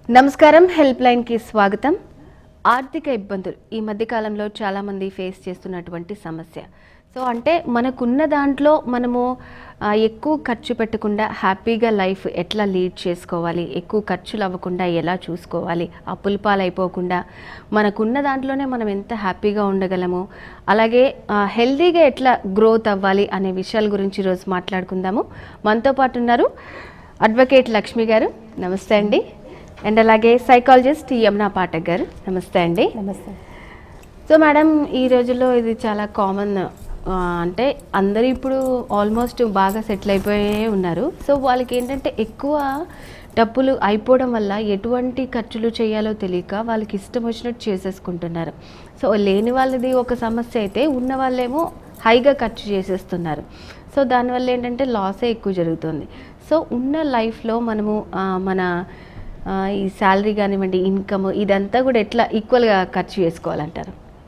నమస్కారం హెల్ప్ లైన్కి స్వాగతం ఆర్థిక ఇబ్బందులు ఈ మధ్య కాలంలో చాలామంది ఫేస్ చేస్తున్నటువంటి సమస్య సో అంటే మనకున్న దాంట్లో మనము ఆ, ఎక్కువ ఖర్చు పెట్టకుండా హ్యాపీగా లైఫ్ ఎట్లా లీడ్ చేసుకోవాలి ఎక్కువ ఖర్చులు అవ్వకుండా ఎలా చూసుకోవాలి అప్పుల పాలైపోకుండా మనకున్న దాంట్లోనే మనం ఎంత హ్యాపీగా ఉండగలము అలాగే ఆ, హెల్తీగా ఎట్లా గ్రోత్ అవ్వాలి అనే విషయాల గురించి ఈరోజు మాట్లాడుకుందాము మనతో పాటు ఉన్నారు అడ్వకేట్ లక్ష్మి గారు నమస్తే అండి అండ్ అలాగే సైకాలజిస్ట్ యమునా పాఠక్ గారు నమస్తే అండి నమస్తే సో మేడం ఈ రోజుల్లో ఇది చాలా కామన్ అంటే అందరూ ఇప్పుడు ఆల్మోస్ట్ బాగా సెటిల్ అయిపోయే ఉన్నారు సో వాళ్ళకి ఏంటంటే ఎక్కువ డబ్బులు అయిపోవడం వల్ల ఎటువంటి ఖర్చులు చేయాలో తెలియక వాళ్ళకి ఇష్టం వచ్చినట్టు చేసేసుకుంటున్నారు సో లేని వాళ్ళది ఒక సమస్య అయితే ఉన్న వాళ్ళేమో హైగా ఖర్చు చేసేస్తున్నారు సో దానివల్ల ఏంటంటే లాసే ఎక్కువ జరుగుతుంది సో ఉన్న లైఫ్లో మనము ఆ, మన ఆ, ఈ శాలరీ కానివ్వండి ఇన్కమ్ ఇదంతా కూడా ఎట్లా ఈక్వల్గా ఖర్చు చేసుకోవాలంటారు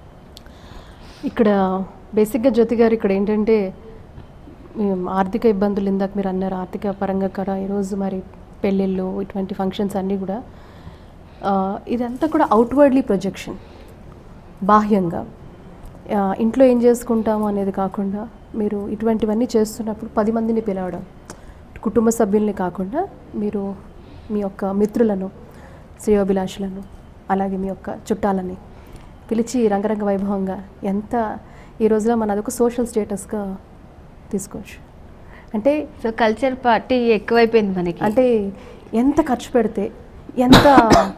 ఇక్కడ బేసిక్గా జ్యోతి గారు ఇక్కడ ఏంటంటే ఉమ్, ఆర్థిక ఇబ్బందులు ఇందాక మీరు అన్నారు ఆర్థిక పరంగా కూడా ఈరోజు మరి పెళ్ళిళ్ళు ఇటువంటి ఫంక్షన్స్ అన్నీ కూడా ఆ, ఇదంతా కూడా అవుట్వర్డ్లీ ప్రొజెక్షన్ బాహ్యంగా ఆ, ఇంట్లో ఏం చేసుకుంటాము అనేది కాకుండా మీరు ఇటువంటివన్నీ చేస్తున్నప్పుడు పది మందిని పిలవడం కుటుంబ సభ్యుల్ని కాకుండా మీరు మీ యొక్క మిత్రులను శ్రేయోభిలాషులను అలాగే మీ యొక్క చుట్టాలని పిలిచి రంగరంగ వైభవంగా ఎంత ఈ రోజులో మన అదొక సోషల్ స్టేటస్గా తీసుకోవచ్చు అంటే సో కల్చర్ పార్టీ ఎక్కువైపోయింది మనకి అంటే ఎంత ఖర్చు పెడితే ఎంత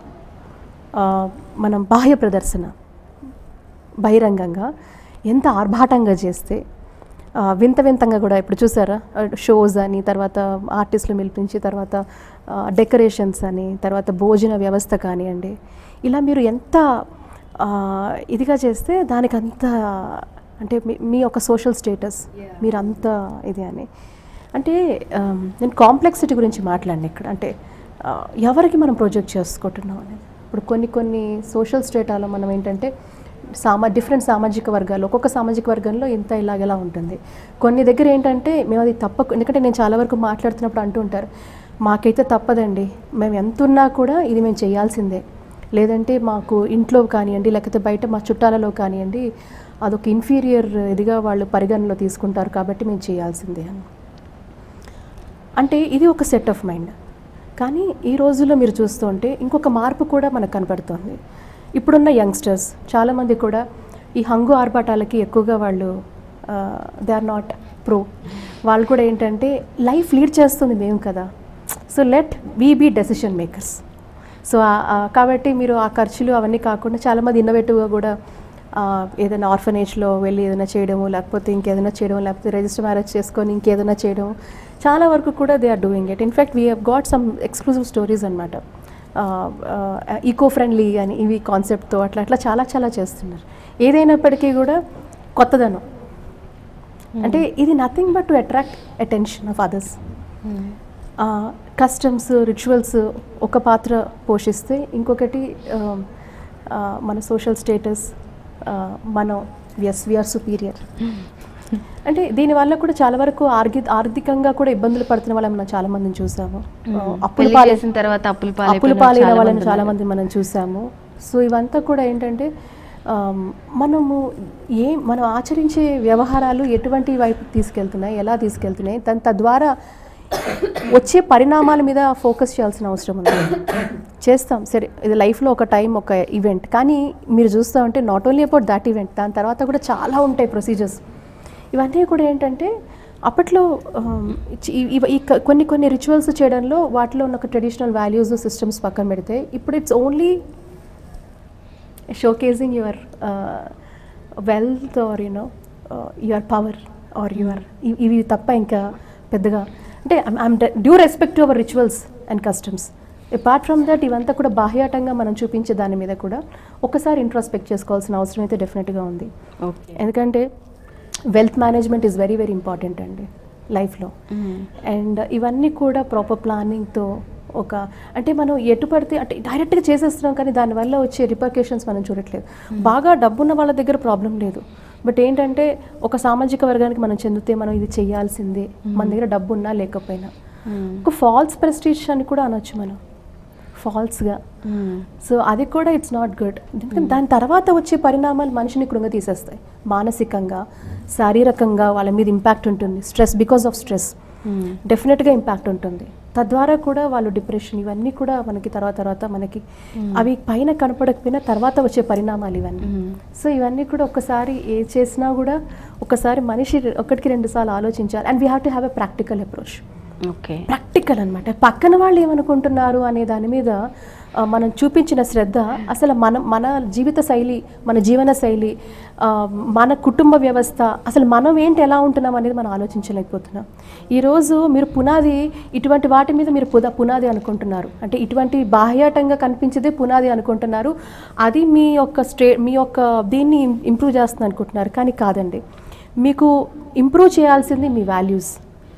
ఆ, మనం బాహ్య ప్రదర్శన బహిరంగంగా ఎంత ఆర్భాటంగా చేస్తే ఆ, వింత వింతంగా కూడా ఇప్పుడు చూసారా షోస్ అని తర్వాత ఆర్టిస్టులు పిలిపించి తర్వాత డెకరేషన్స్ అని తర్వాత భోజన వ్యవస్థ కానివ్వండి ఇలా మీరు ఎంత ఆ, ఇదిగా చేస్తే దానికి అంత అంటే మీ- మీ యొక్క సోషల్ స్టేటస్ మీరు అంత ఇది అని అంటే ఆమ్, నేను కాంప్లెక్సిటీ గురించి మాట్లాడిన ఇక్కడ అంటే ఆ, ఎవరికి మనం ప్రొజెక్ట్ చేసుకుంటున్నాం అనేది ఇప్పుడు కొన్ని కొన్ని సోషల్ స్టేటాలో మనం ఏంటంటే సామా డిఫరెంట్ సామాజిక వర్గాలు ఒక్కొక్క సామాజిక వర్గంలో ఇంత ఇలాగెలా ఉంటుంది కొన్ని దగ్గర ఏంటంటే మేము అది తప్పకు ఎందుకంటే నేను చాలా వరకు మాట్లాడుతున్నప్పుడు అంటూ ఉంటారు మాకైతే తప్పదండి మేము ఎంత ఉన్నా కూడా ఇది మేము చేయాల్సిందే లేదంటే మాకు ఇంట్లో కానివ్వండి లేకపోతే బయట మా చుట్టాలలో కానివ్వండి అదొక ఇన్ఫీరియర్ ఇదిగా వాళ్ళు పరిగణలో తీసుకుంటారు కాబట్టి మేము చేయాల్సిందే అని అంటే ఇది ఒక సెట్ ఆఫ్ మైండ్ కానీ ఈ రోజుల్లో మీరు చూస్తుంటే ఇంకొక మార్పు కూడా మనకు కనపడుతోంది ఇప్పుడున్న యంగ్స్టర్స్ చాలామంది కూడా ఈ హంగు ఆర్భాటాలకి ఎక్కువగా వాళ్ళు దే ఆర్ నాట్ ప్రో వాళ్ళు కూడా ఏంటంటే లైఫ్ లీడ్ చేస్తుంది మేము కదా so let we be decision makers so కాబట్టి మీరు ఆ ఖర్చులు అవన్నీ కాకుండా చాలామంది ఇన్నోవేటివ్గా కూడా ఆ, ఏదైనా ఆర్ఫనేజ్లో వెళ్ళి ఏదైనా చేయడము లేకపోతే ఇంకేదైనా చేయడం లేకపోతే రిజిస్టర్ మ్యారేజ్ చేసుకొని ఇంకేదైనా చేయడం చాలా వరకు కూడా they are doing it in fact we have got some exclusive stories అనమాట ఈకో ఫ్రెండ్లీ అని ఇవి కాన్సెప్ట్తో అట్లా అట్లా చాలా చాలా చేస్తున్నారు ఏదైనప్పటికీ కూడా కొత్తదనం అంటే ఇది nothing but to attract attention of others customs rituals ఒక పాత్ర పోషిస్తే ఇంకొకటి ఆ, ఆ, మన సోషల్ స్టేటస్ మనం ఎస్ వీఆర్ సుపీరియర్ అంటే దీనివల్ల కూడా చాలా వరకు ఆర్థిక ఆర్థికంగా కూడా ఇబ్బందులు పడుతున్న వాళ్ళని మనం చాలా మందిని చూసాము ఆ, అప్పుల పెళ్లి పాలై చేసిన తర్వాత అప్పుల అప్పుల పాలైపోయిన పాలైన చాలా వాళ్ళని మంది చాలా ఉన్నారు. మంది మనం చూసాము సో ఇవంతా కూడా ఏంటంటే ఆమ్, మనము ఏ మనం ఆచరించే వ్యవహారాలు ఎటువంటి వైపు తీసుకెళ్తున్నాయి ఎలా తీసుకెళ్తున్నాయి దాని తద్వారా వచ్చే పరిణామాల మీద ఫోకస్ చేయాల్సిన అవసరం ఉంది చేస్తాం సరే ఇది లైఫ్లో ఒక టైం ఒక ఈవెంట్ కానీ మీరు చూస్తూ ఉంటే not only about that event దాని తర్వాత కూడా చాలా ఉంటాయి ప్రొసీజర్స్ ఇవన్నీ కూడా ఏంటంటే అప్పట్లో ఆమ్, ఈ- ఈ- ఈ క- కొన్ని కొన్ని రిచువల్స్ చేయడంలో వాటిలో ఉన్న ఒక ట్రెడిషనల్ వాల్యూస్ సిస్టమ్స్ పక్కన పెడితే ఇప్పుడు it's only showcasing your wealth or you know your power or your ఇవి తప్ప ఇంకా పెద్దగా అంటే I'm due respect to our rituals and customs apart from that ఇవంతా కూడా బాహ్యాటంగా మనం చూపించే దాని మీద కూడా ఒకసారి ఇంట్రాస్పెక్ట్ చేసుకోవాల్సిన అవసరం అయితే డెఫినెట్గా ఉంది ఓకే ఎందుకంటే wealth management is very very important అండి లైఫ్లో అండ్ ఇవన్నీ కూడా ప్రాపర్ ప్లానింగ్తో ఒక అంటే మనం ఎటు పడితే అంటే డైరెక్ట్గా చేసేస్తున్నాం కానీ దానివల్ల వచ్చే రిపర్కేషన్స్ మనం చూడట్లేదు బాగా డబ్బున్న వాళ్ళ దగ్గర ప్రాబ్లం లేదు బట్ ఏంటంటే ఒక సామాజిక వర్గానికి మనం చెందితే మనం ఇది చేయాల్సిందే మన దగ్గర డబ్బు ఉన్నా లేకపోయినా ఒక ఫాల్స్ ప్రెస్టీజ్ అని కూడా అనొచ్చు మనం ఫాల్స్గా సో అది కూడా ఇట్స్ నాట్ గుడ్ ఎందుకంటే దాని తర్వాత వచ్చే పరిణామాలు మనిషిని కృంగతీసేస్తాయి మానసికంగా శారీరకంగా వాళ్ళ మీద ఇంపాక్ట్ ఉంటుంది స్ట్రెస్ బికాస్ ఆఫ్ స్ట్రెస్ డెఫినెట్గా ఇంపాక్ట్ ఉంటుంది తద్వారా కూడా వాళ్ళు డిప్రెషన్ ఇవన్నీ కూడా మనకి తర్వాత తర్వాత మనకి అవి పైన కనపడకపోయినా తర్వాత వచ్చే పరిణామాలు ఇవన్నీ సో ఇవన్నీ కూడా ఒక్కసారి ఏ చేసినా కూడా ఒకసారి మనిషి ఒకటికి రెండు సార్లు ఆలోచించాలి and we have to have a practical approach okay practical అనమాట పక్కన వాళ్ళు ఏమనుకుంటున్నారు అనే దాని మీద ఆ, మనం చూపించిన శ్రద్ధ అసలు మనం మన జీవిత శైలి మన జీవన శైలి ఆ, మన కుటుంబ వ్యవస్థ అసలు మనం ఏంటి ఎలా ఉంటున్నాం అనేది మనం ఆలోచించలేకపోతున్నాం ఈరోజు మీరు పునాది ఇటువంటి వాటి మీద మీరు పుద పునాది అనుకుంటున్నారు అంటే ఇటువంటి బాహ్యాటంగా కనిపించేదే పునాది అనుకుంటున్నారు అది మీ యొక్క స్టే మీ యొక్క దీన్ని ఇంప్రూవ్ చేస్తుంది అనుకుంటున్నారు కానీ కాదండి మీకు ఇంప్రూవ్ చేయాల్సింది మీ వాల్యూస్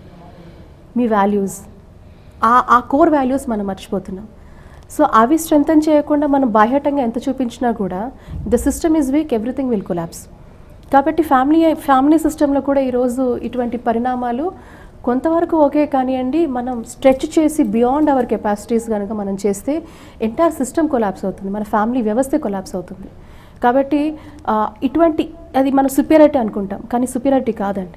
మీ వాల్యూస్ ఆ ఆ కోర్ వాల్యూస్ మనం మర్చిపోతున్నాం సో అవి స్ట్రెంగ్తన్ చేయకుండా మనం బాహ్యటంగా ఎంత చూపించినా కూడా the system is weak everything will collapse కాబట్టి ఫ్యామిలీ ఫ్యామిలీ సిస్టంలో కూడా ఈరోజు ఇటువంటి పరిణామాలు కొంతవరకు ఓకే కానివ్వండి మనం స్ట్రెచ్ చేసి బియాండ్ అవర్ కెపాసిటీస్ కనుక మనం చేస్తే ఎంటైర్ సిస్టమ్ కొలాప్స్ అవుతుంది మన ఫ్యామిలీ వ్యవస్థ కొలాప్స్ అవుతుంది కాబట్టి ఆ, ఇటువంటి అది మనం సుపీరియారిటీ అనుకుంటాం కానీ సుపీరియారిటీ కాదండి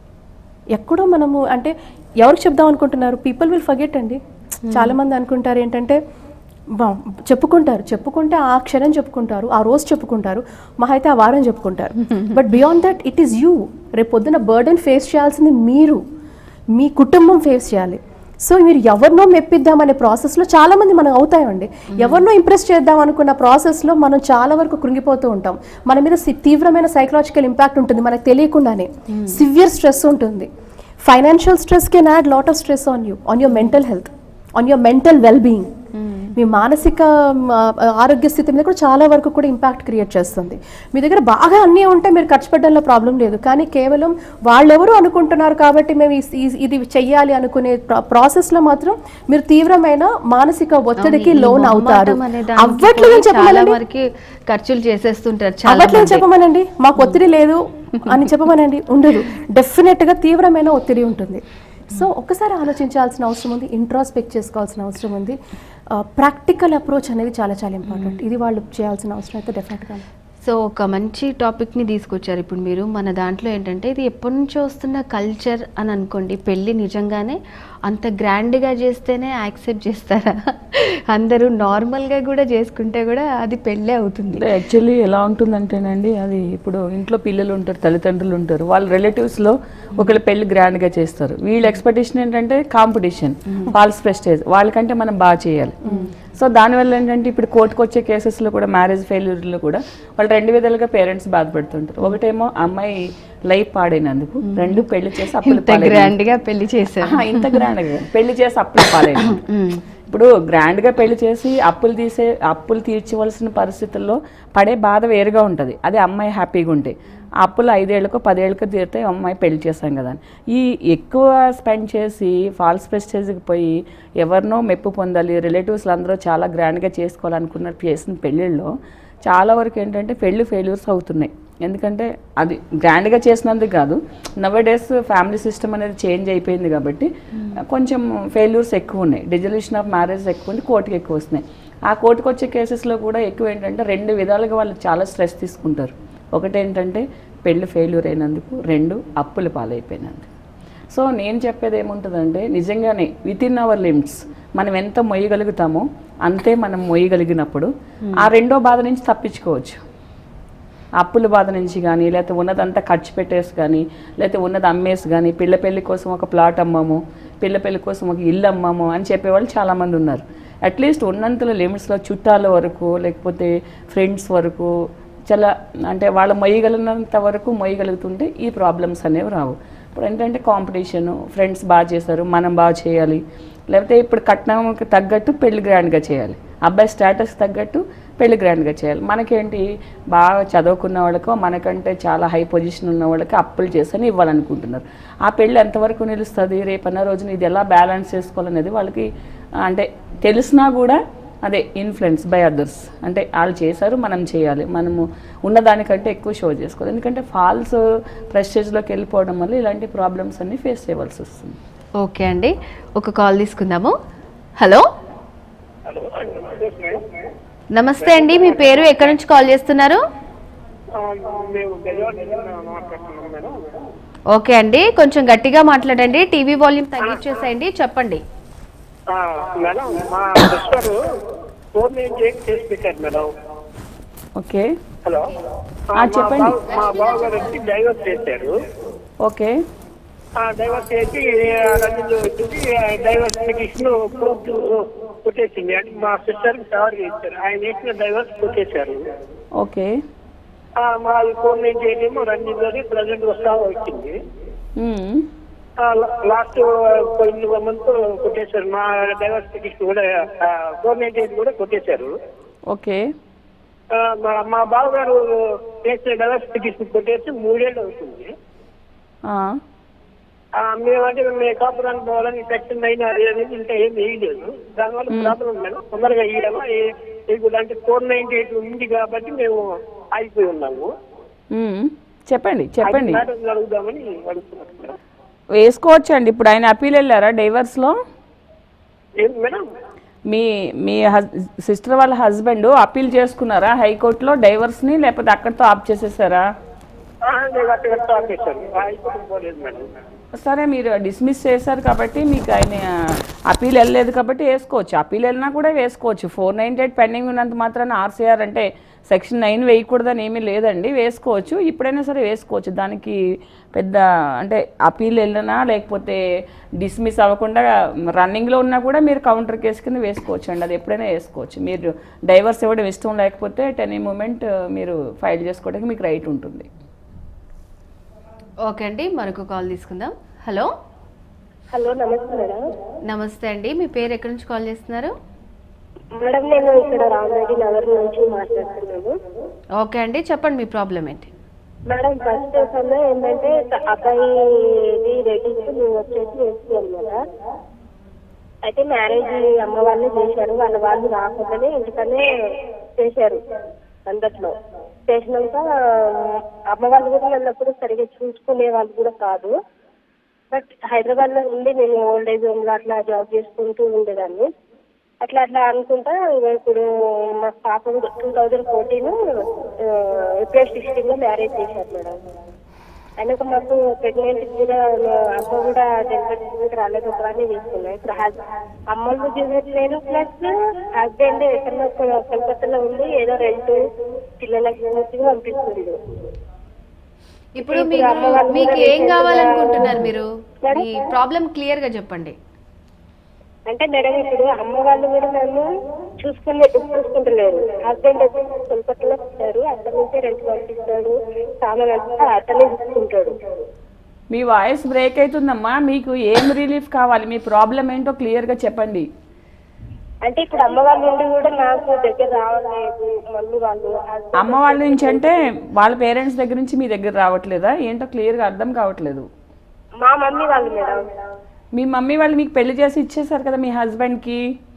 ఎక్కడో మనము అంటే ఎవరికి చెప్దాం అనుకుంటున్నారు పీపుల్ విల్ ఫర్గెట్ అండి చాలా మంది అనుకుంటారు ఏంటంటే బా చెప్పుకుంటారు చెప్పుకుంటే ఆ క్షణం చెప్పుకుంటారు ఆ రోజు చెప్పుకుంటారు మా అయితే ఆ వారం చెప్పుకుంటారు but beyond that it is you రేపు పొద్దున బర్డెన్ ఫేస్ చేయాల్సింది మీరు మీ కుటుంబం ఫేస్ చేయాలి సో మీరు ఎవరినో మెప్పిద్దామనే ప్రాసెస్లో చాలా మంది మనం అవుతాయండి ఎవరినో ఇంప్రెస్ చేద్దాం అనుకున్న ప్రాసెస్లో మనం చాలా వరకు కృంగిపోతూ ఉంటాం మన మీద సి- తీవ్రమైన సైకలాజికల్ ఇంపాక్ట్ ఉంటుంది మనకు తెలియకుండానే సివియర్ స్ట్రెస్ ఉంటుంది financial stress can add lot of stress on you on your mental health on your mental well being మీ మానసిక మ్, ఆ, ఆరోగ్య స్థితి మీద కూడా చాలా వరకు కూడా ఇంపాక్ట్ క్రియేట్ చేస్తుంది మీ దగ్గర బాగా అన్నీ ఉంటే మీరు ఖర్చు పెట్టడంలో ప్రాబ్లం లేదు కానీ కేవలం వాళ్ళెవరు అనుకుంటున్నారు కాబట్టి మేము ఈ- ఈ- ఇది చెయ్యాలి అనుకునే ప్రా- ప్రాసెస్లో మాత్రం మీరు తీవ్రమైన మానసిక ఒత్తిడికి అవును, ఈ లోన్ అవుతారు మొహమాటం అనే దానికి అవ్వట్లేదని పోయి చాలా చెప్పమనండి వరకు ఖర్చులు చేసేస్తుంటారు చాలా అవ్వట్లేదు మంది. చెప్పమనండి మాకు ఒత్తిడి లేదు అని చెప్పమనండి ఉండదు డెఫినెట్గా తీవ్రమైన ఒత్తిడి ఉంటుంది సో ఒక్కసారి ఆలోచించాల్సిన అవసరం ఉంది ఇంట్రాస్పెక్ట్ చేసుకోవాల్సిన అవసరం ఉంది ప్రాక్టికల్ అప్రోచ్ అనేది చాలా చాలా ఇంపార్టెంట్ ఇది వాళ్ళు చేయాల్సిన అవసరం అయితే డెఫినెట్గా ఉంది. సో ఒక మంచి టాపిక్ని తీసుకొచ్చారు ఇప్పుడు మీరు మన దాంట్లో ఏంటంటే ఇది ఎప్పటి నుంచో వస్తున్న కల్చర్ అని అనుకోండి పెళ్ళి నిజంగానే అంత గ్రాండ్గా చేస్తేనే యాక్సెప్ట్ చేస్తారా అందరూ నార్మల్గా కూడా చేసుకుంటే కూడా అది పెళ్ళే అవుతుంది అంటే యాక్చువల్లీ ఎలా ఉంటుందంటేనండి అది ఇప్పుడు ఇంట్లో పిల్లలు ఉంటారు తల్లిదండ్రులు ఉంటారు వాళ్ళ రిలేటివ్స్లో ఒకళ్ళు పెళ్లి గ్రాండ్గా చేస్తారు వీళ్ళ ఎక్స్పెక్టేషన్ ఏంటంటే కాంపిటీషన్ ఫాల్స్ ప్రెస్టేజ్ వాళ్ళకంటే మనం బాగా చేయాలి సో దానివల్ల ఏంటంటే ఇప్పుడు కోర్టుకు వచ్చే కేసెస్లో కూడా మ్యారేజ్ ఫెయిల్యూర్లో కూడా వాళ్ళు రెండు విధాలుగా పేరెంట్స్ బాధపడుతుంటారు ఒకటేమో అమ్మాయి లైఫ్ పాడైనందుకు రెండు పెళ్లి చేసి అప్పులు ఇంత పాలైనందుకు. గ్రాండ్గా పెళ్లి చేశారు ఆహా, ఇంత గ్రాండ్గా పెళ్లి చేసి అప్పులు పాలైన ఇప్పుడు గ్రాండ్గా పెళ్లి చేసి అప్పులు తీసే అప్పులు తీర్చవలసిన పరిస్థితుల్లో పడే బాధ వేరుగా ఉంటుంది అది అమ్మాయి హ్యాపీగా ఉంటే ఆ అప్పులు ఐదేళ్లకో పదేళ్ళకో తీరితే అమ్మాయి పెళ్లి చేస్తాం కదా అని. ఈ ఎక్కువ స్పెండ్ చేసి ఫాల్స్ ప్రెస్టేజ్కి పోయి ఎవరినో మెప్పు పొందాలి రిలేటివ్స్లు అందరూ చాలా గ్రాండ్గా చేసుకోవాలనుకున్నట్టు చేసిన పెళ్ళిళ్ళలో చాలా వరకు ఏంటంటే పెళ్లి ఫెయిల్యూర్స్ అవుతున్నాయి ఎందుకంటే అది గ్రాండ్గా చేసినందుకు కాదు నవ్ డేస్ ఫ్యామిలీ సిస్టమ్ అనేది చేంజ్ అయిపోయింది కాబట్టి కొంచెం ఫెయిల్యూర్స్ ఎక్కువ ఉన్నాయి డిజల్యూషన్ ఆఫ్ మ్యారేజ్ ఎక్కువ ఉంది కోర్టుకి ఎక్కువ వస్తున్నాయి ఆ కోర్టుకు వచ్చే కేసెస్లో కూడా ఎక్కువ ఏంటంటే రెండు విధాలుగా వాళ్ళు చాలా స్ట్రెస్ తీసుకుంటారు ఒకటి ఏంటంటే పెళ్లి ఫెయిల్యూర్ అయినందుకు రెండు అప్పుల పాలైపోయినందుకు సో నేను చెప్పేది ఏముంటుందంటే నిజంగానే విత్ ఇన్ అవర్ లిమిట్స్ మనం ఎంత మొయ్యగలుగుతామో అంతే మనం మొయ్యగలిగినప్పుడు ఆ రెండో బాధ నుంచి తప్పించుకోవచ్చు అప్పుల బాధ నుంచి కానీ లేకపోతే ఉన్నదంతా ఖర్చు పెట్టేసి కానీ లేకపోతే ఉన్నది అమ్మేసి కానీ పిల్ల పెళ్లి కోసం ఒక ప్లాట్ అమ్మాము పిల్ల పెళ్లి కోసం ఒక ఇల్లు అమ్మాము అని చెప్పేవాళ్ళు చాలామంది ఉన్నారు అట్లీస్ట్ ఉన్నంతలో లిమిట్స్లో చుట్టాల వరకు లేకపోతే ఫ్రెండ్స్ వరకు చాలా అంటే వాళ్ళ మొయ్యగలిగినంత వరకు మొయ్యగలుగుతుంటే ఈ ప్రాబ్లమ్స్ అనేవి రావు ఇప్పుడు ఏంటంటే కాంపిటీషన్ ఫ్రెండ్స్ బాగా చేశారు మనం బాగా చేయాలి లేకపోతే ఇప్పుడు కట్నంకి తగ్గట్టు పెళ్లి గ్రాండ్గా చేయాలి అబ్బాయి స్టేటస్ తగ్గట్టు పెళ్లి గ్రాండ్గా చేయాలి మనకేంటి బాగా చదువుకున్న వాళ్ళకో మనకంటే చాలా హై పొజిషన్ ఉన్న వాళ్ళకి అప్పులు చేసని ఇవ్వాలనుకుంటున్నారు ఆ పెళ్ళి ఎంతవరకు నిలుస్తుంది రేపన్న రోజున ఇది ఎలా బ్యాలెన్స్ చేసుకోవాలనేది వాళ్ళకి ఆ, అంటే తెలిసినా కూడా అదే ఇన్ఫ్లుయెన్స్ బై అదర్స్ అంటే వాళ్ళు చేశారు మనం చేయాలి మనము ఉన్నదానికంటే ఎక్కువ షో చేసుకోవాలి ఎందుకంటే ఫాల్స్ ప్రెస్టేజ్లోకి వెళ్ళిపోవడం వల్ల ఇలాంటి ప్రాబ్లమ్స్ అన్ని ఫేస్ చేయవలసి వస్తుంది ఓకే అండి ఒక కాల్ తీసుకుందాము హలో హలో ఎస్ మేడం నమస్తే అండి మీ పేరు ఎక్కడి నుంచి కాల్ చేస్తున్నారు ఆ, మేము బెజవాడ నుంచి మాట్లాడుతున్నాం మేడం ఓకే అండి కొంచెం గట్టిగా మాట్లాడండి టీవీ వాల్యూమ్ తగ్గించేసేయండి చెప్పండి ఆ, మేడం మా సిస్టర్ ఫోర్ నైన్టీ ఎయిట్ చేసి పెట్టారు మేడం ఓకే హలో ఆ, మా చెప్పండి. బావ- మా బావగారు వచ్చి డైవర్స్ చేశారు ఓకే ఆ డైవర్స్ చేసి రన్నింగ్ వచ్చి డైవర్స్ పిటిషన్ కోర్టు కొట్టేసింది అంటే మా సిస్టర్ ఫేవర్ ఇచ్చారు ఆయన వేసిన డైవర్స్ కొట్టేశారు ఓకే ఆ, మాది ఫోర్ నైన్టీ ఎయిట్ ఏమో రన్నింగ్ అని ప్రజెంట్ వస్తా వచ్చింది మ్మ్. లాస్ట్ కొన్ని మంత్ కొట్టేశారు మా డైవర్స్ పిటిషన్ కూడా ఫోర్ నైన్టీ ఎయిట్ కూడా కొట్టేశారు ఓకే ఆ, మా మా బావగారు చేసిన డైవర్స్ పిటిషన్ కొట్టేసి మూడేళ్ళు అవుతుంది ఆ. ఆ, మేమంటే మేము కాపురానికి పోవాలని సెక్షన్ నైన్ అది అనేది ఇంకా ఏం వేయలేదు దానివల్ల ప్రాబ్లం మేడం తొందరగా వేయడమా వేయకూడదు అంటే ఫోర్ నైన్టీ ఎయిట్ ఉంది కాబట్టి మేము ఆగిపోయి ఉన్నాము మ్మ్. చెప్పండి చెప్పండి మేడం అడుగుదామని అడుగుతున్నాను మేడం వేసుకోవచ్చండి ఇప్పుడు ఆయన అప్పీల్ వెళ్ళారా డైవర్స్లో ఏం మేడం మీ మీ సిస్టర్ వాళ్ళ హస్బెండ్ అప్పీల్ చేసుకున్నారా హైకోర్టులో డైవర్స్ని లేకపోతే అక్కడితో ఆప్ చేసేసారా ఆ, నేను అక్కడ ఆపేశాను అయిపోయి పోలేదు మేడం సరే మీరు డిస్మిస్ చేశారు కాబట్టి మీకు ఆయన అప్పీల్ వెళ్ళలేదు కాబట్టి వేసుకోవచ్చు అప్పీల్ వెళ్ళినా కూడా వేసుకోవచ్చు ఫోర్ నైంటీ ఎయిట్ పెండింగ్ ఉన్నంత మాత్రాన ఆర్సీఆర్ అంటే సెక్షన్ నైన్ వేయకూడదని ఏమీ లేదండి వేసుకోవచ్చు ఇప్పుడైనా సరే వేసుకోవచ్చు దానికి పెద్ద అంటే అప్పీల్ వెళ్ళినా లేకపోతే డిస్మిస్ అవ్వకుండా రన్నింగ్లో ఉన్నా కూడా మీరు కౌంటర్ కేసు కింద వేసుకోవచ్చు అండి అది ఎప్పుడైనా వేసుకోవచ్చు మీరు డైవర్స్ ఇవ్వడం ఇష్టం లేకపోతే టెన్ మూమెంట్ మీరు ఫైల్ చేసుకోవడానికి మీకు రైట్ ఉంటుంది ఓకే అండి మరొక కాల్ తీసుకుందాం హలో హలో నమస్తే మేడం నమస్తే అండి మీ పేరు ఎక్కడి నుంచి కాల్ చేస్తున్నారు మేడం నేను ఇక్కడ రామరెడ్డి నగర్ నుంచి మాట్లాడుతున్నాను ఓకే అండి చెప్పండి మీ ప్రాబ్లం ఏంటి మేడం ఫస్ట్ సమయం ఏంటంటే అబ్బాయి రేటింగ్స్ నువ్వు వచ్చేసి వేసి అనమాట అయితే మ్యారేజ్ అమ్మ వాళ్ళు చేశారు వాళ్ళ వాళ్ళు రాకుండానే ఇంటికనే చేశారు అందట్లో చేసినాక అమ్మ వాళ్ళు కూడా నన్ను అప్పుడు సరిగా చూసుకునే వాళ్ళు కూడా కాదు బట్ హైదరాబాద్ లో ఉండి నేను ఓల్డ్ ఏజ్ హోమ్ లో అట్లా జాబ్ చేసుకుంటూ ఉండేదాన్ని అట్లా అట్లా అనుకుంటా ఇక ఇప్పుడు మా పాప two thousand fourteen April sixteen లో మ్యారేజ్ చేశారు మేడం అయినాక మాకు ప్రెగ్నెంట్ కూడా అమ్మ కూడా డెలివరీ కూడా రాలేదు ఒకదాన్ని తీసుకున్నాం ఇప్పుడు హస్- అమ్మలు చూడట్లేదు ప్లస్ హస్బెండ్ ఎక్కడో ఒక కలకత్తాలో ఉండి ఏదో రెంట్ పిల్లలకి పూర్తిగా పంపిస్తుంది ఇప్పుడు ఇప్పుడు మీకు అమ్మ వాళ్ళు మీకు కూడా ఏం recent గా- కావాలనుకుంటున్నారు మీరు మేడం? మీ ప్రాబ్లం క్లియర్ గా చెప్పండి అంటే మేడం ఇప్పుడు అమ్మ వాళ్ళు కూడా నన్ను చూసుకునే చూసుకుంటలేరు హస్బెండ్ వచ్చి కొలకత్తాలో ఉంటారు అక్కడి నుంచే రెంట్ పంపిస్తాడు సామాన్ అంతా అతనే చూసుకుంటాడు మీ వాయిస్ బ్రేక్ అవుతుందమ్మా మీకు ఏం రిలీఫ్ కావాలి మీ ప్రాబ్లం ఏంటో క్లియర్గా చెప్పండి అంటే ఇప్పుడు అమ్మ వాళ్ళ నుండి కూడా నాకు దగ్గర రావట్లేదు మమ్మీ వాళ్ళు husband అమ్మ వాళ్ళ నుంచి అంటే వాళ్ళ పేరెంట్స్ దగ్గర నుంచి మీ దగ్గర రావట్లేదా ఏంటో క్లియర్గా అర్థం కావట్లేదు మా మమ్మీ వాళ్ళు మేడం మీ మమ్మీ వాళ్ళు మీకు పెళ్లి చేసి ఇచ్చేసారు కదా మీ హస్బెండ్కి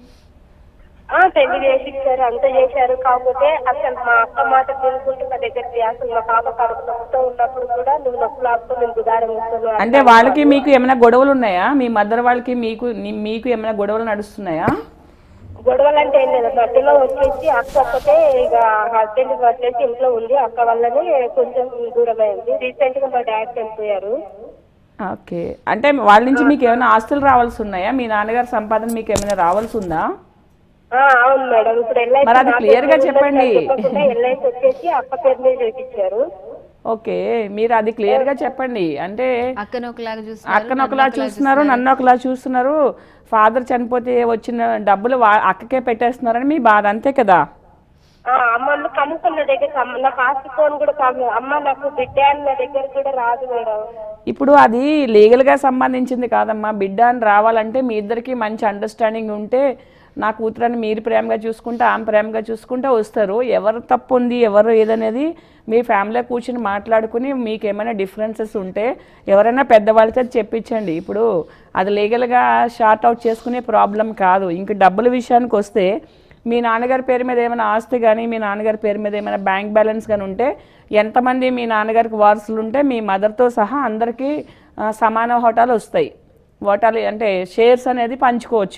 ఆ పెళ్లి చేసి ఇచ్చారు అంతా చేశారు కాకపోతే అసలు మా అక్క మాట వినుకుంటూ నా దగ్గరికి అసలు మా పాప కడుపు నొప్పుతో ఉన్నప్పుడు కూడా నువ్వు నొప్పులు ఆపుతూ నేను గుదారం వస్తాను అంటే వాళ్ళకి మీకు ఏమైనా గొడవలు ఉన్నాయా మీ మదర్ వాళ్ళకి మీకు ని- మీకు ఏమైనా గొడవలు నడుస్తున్నాయా గొడవలు అంటే ఏం లేదు మధ్యలో వచ్చేసి అక్క ఒక్కతే ఇక హస్బెండ్ వచ్చేసి ఇంట్లో ఉంది అక్క వల్లనే కొంచెం దూరం అయింది రీసెంట్ గా మా డాడీ చనిపోయారు ఓకే అంటే వాళ్ళ నుంచి మీకు ఏమైనా ఆస్తులు రావాల్సి ఉన్నాయా మీ నాన్నగారి సంపాదన మీకు ఏమైనా రావాల్సి ఉందా ఆ, అవును మేడం ఇప్పుడు ఎల్ఐసి మరి అది నా clear గా పేరు మీద చెప్పండి. చెప్పకుండా ఎల్ఐసి వచ్చేసి అక్క పేరు మీద చేపించారు ఓకే మీరు అది క్లియర్గా చెప్పండి అంటే అక్కను ఒకలాగా చూస్తున్నారు అక్కను ఒకలా చూస్తున్నారు నన్ను ఒకలా చూస్తున్నారు ఫాదర్ చనిపోతే వచ్చిన డబ్బులు వా- అక్కకే పెట్టేస్తున్నారని మీ బాధ అంతే కదా ఆ, అమ్మను కనుక్కున్న దగ్గర అమ్మ- నాకు ఆస్తి ఫోన్ కూడా కాదు అమ్మ నాకు బిడ్డ అన్న దగ్గర కూడా రాదు మేడం ఇప్పుడు అది లీగల్గా సంబంధించింది కాదమ్మా బిడ్డ అని రావాలంటే మీ ఇద్దరికి మంచి అండర్స్టాండింగ్ ఉంటే నా కూతురని మీరు ప్రేమగా చూసుకుంటే ఆమె ప్రేమగా చూసుకుంటే వస్తారు ఎవరు తప్పు ఉంది ఎవరు ఏదనేది మీ ఫ్యామిలీ కూర్చుని మాట్లాడుకుని మీకు ఏమైనా డిఫరెన్సెస్ ఉంటే ఎవరైనా పెద్దవాళ్ళతో చెప్పించండి ఇప్పుడు అది లీగల్గా షార్ట్ అవుట్ చేసుకునే ప్రాబ్లం కాదు ఇంక డబ్బుల విషయానికి వస్తే మీ నాన్నగారి పేరు మీద ఏమైనా ఆస్తి కానీ మీ నాన్నగారి పేరు మీద ఏమైనా బ్యాంక్ బ్యాలెన్స్ కానీ ఉంటే ఎంతమంది మీ నాన్నగారికి వారసులు ఉంటే మీ మదర్తో సహా అందరికీ ఆ, సమాన హోటాలు వస్తాయి ఓటాలు అంటే షేర్స్ అనేది పంచుకోవచ్చు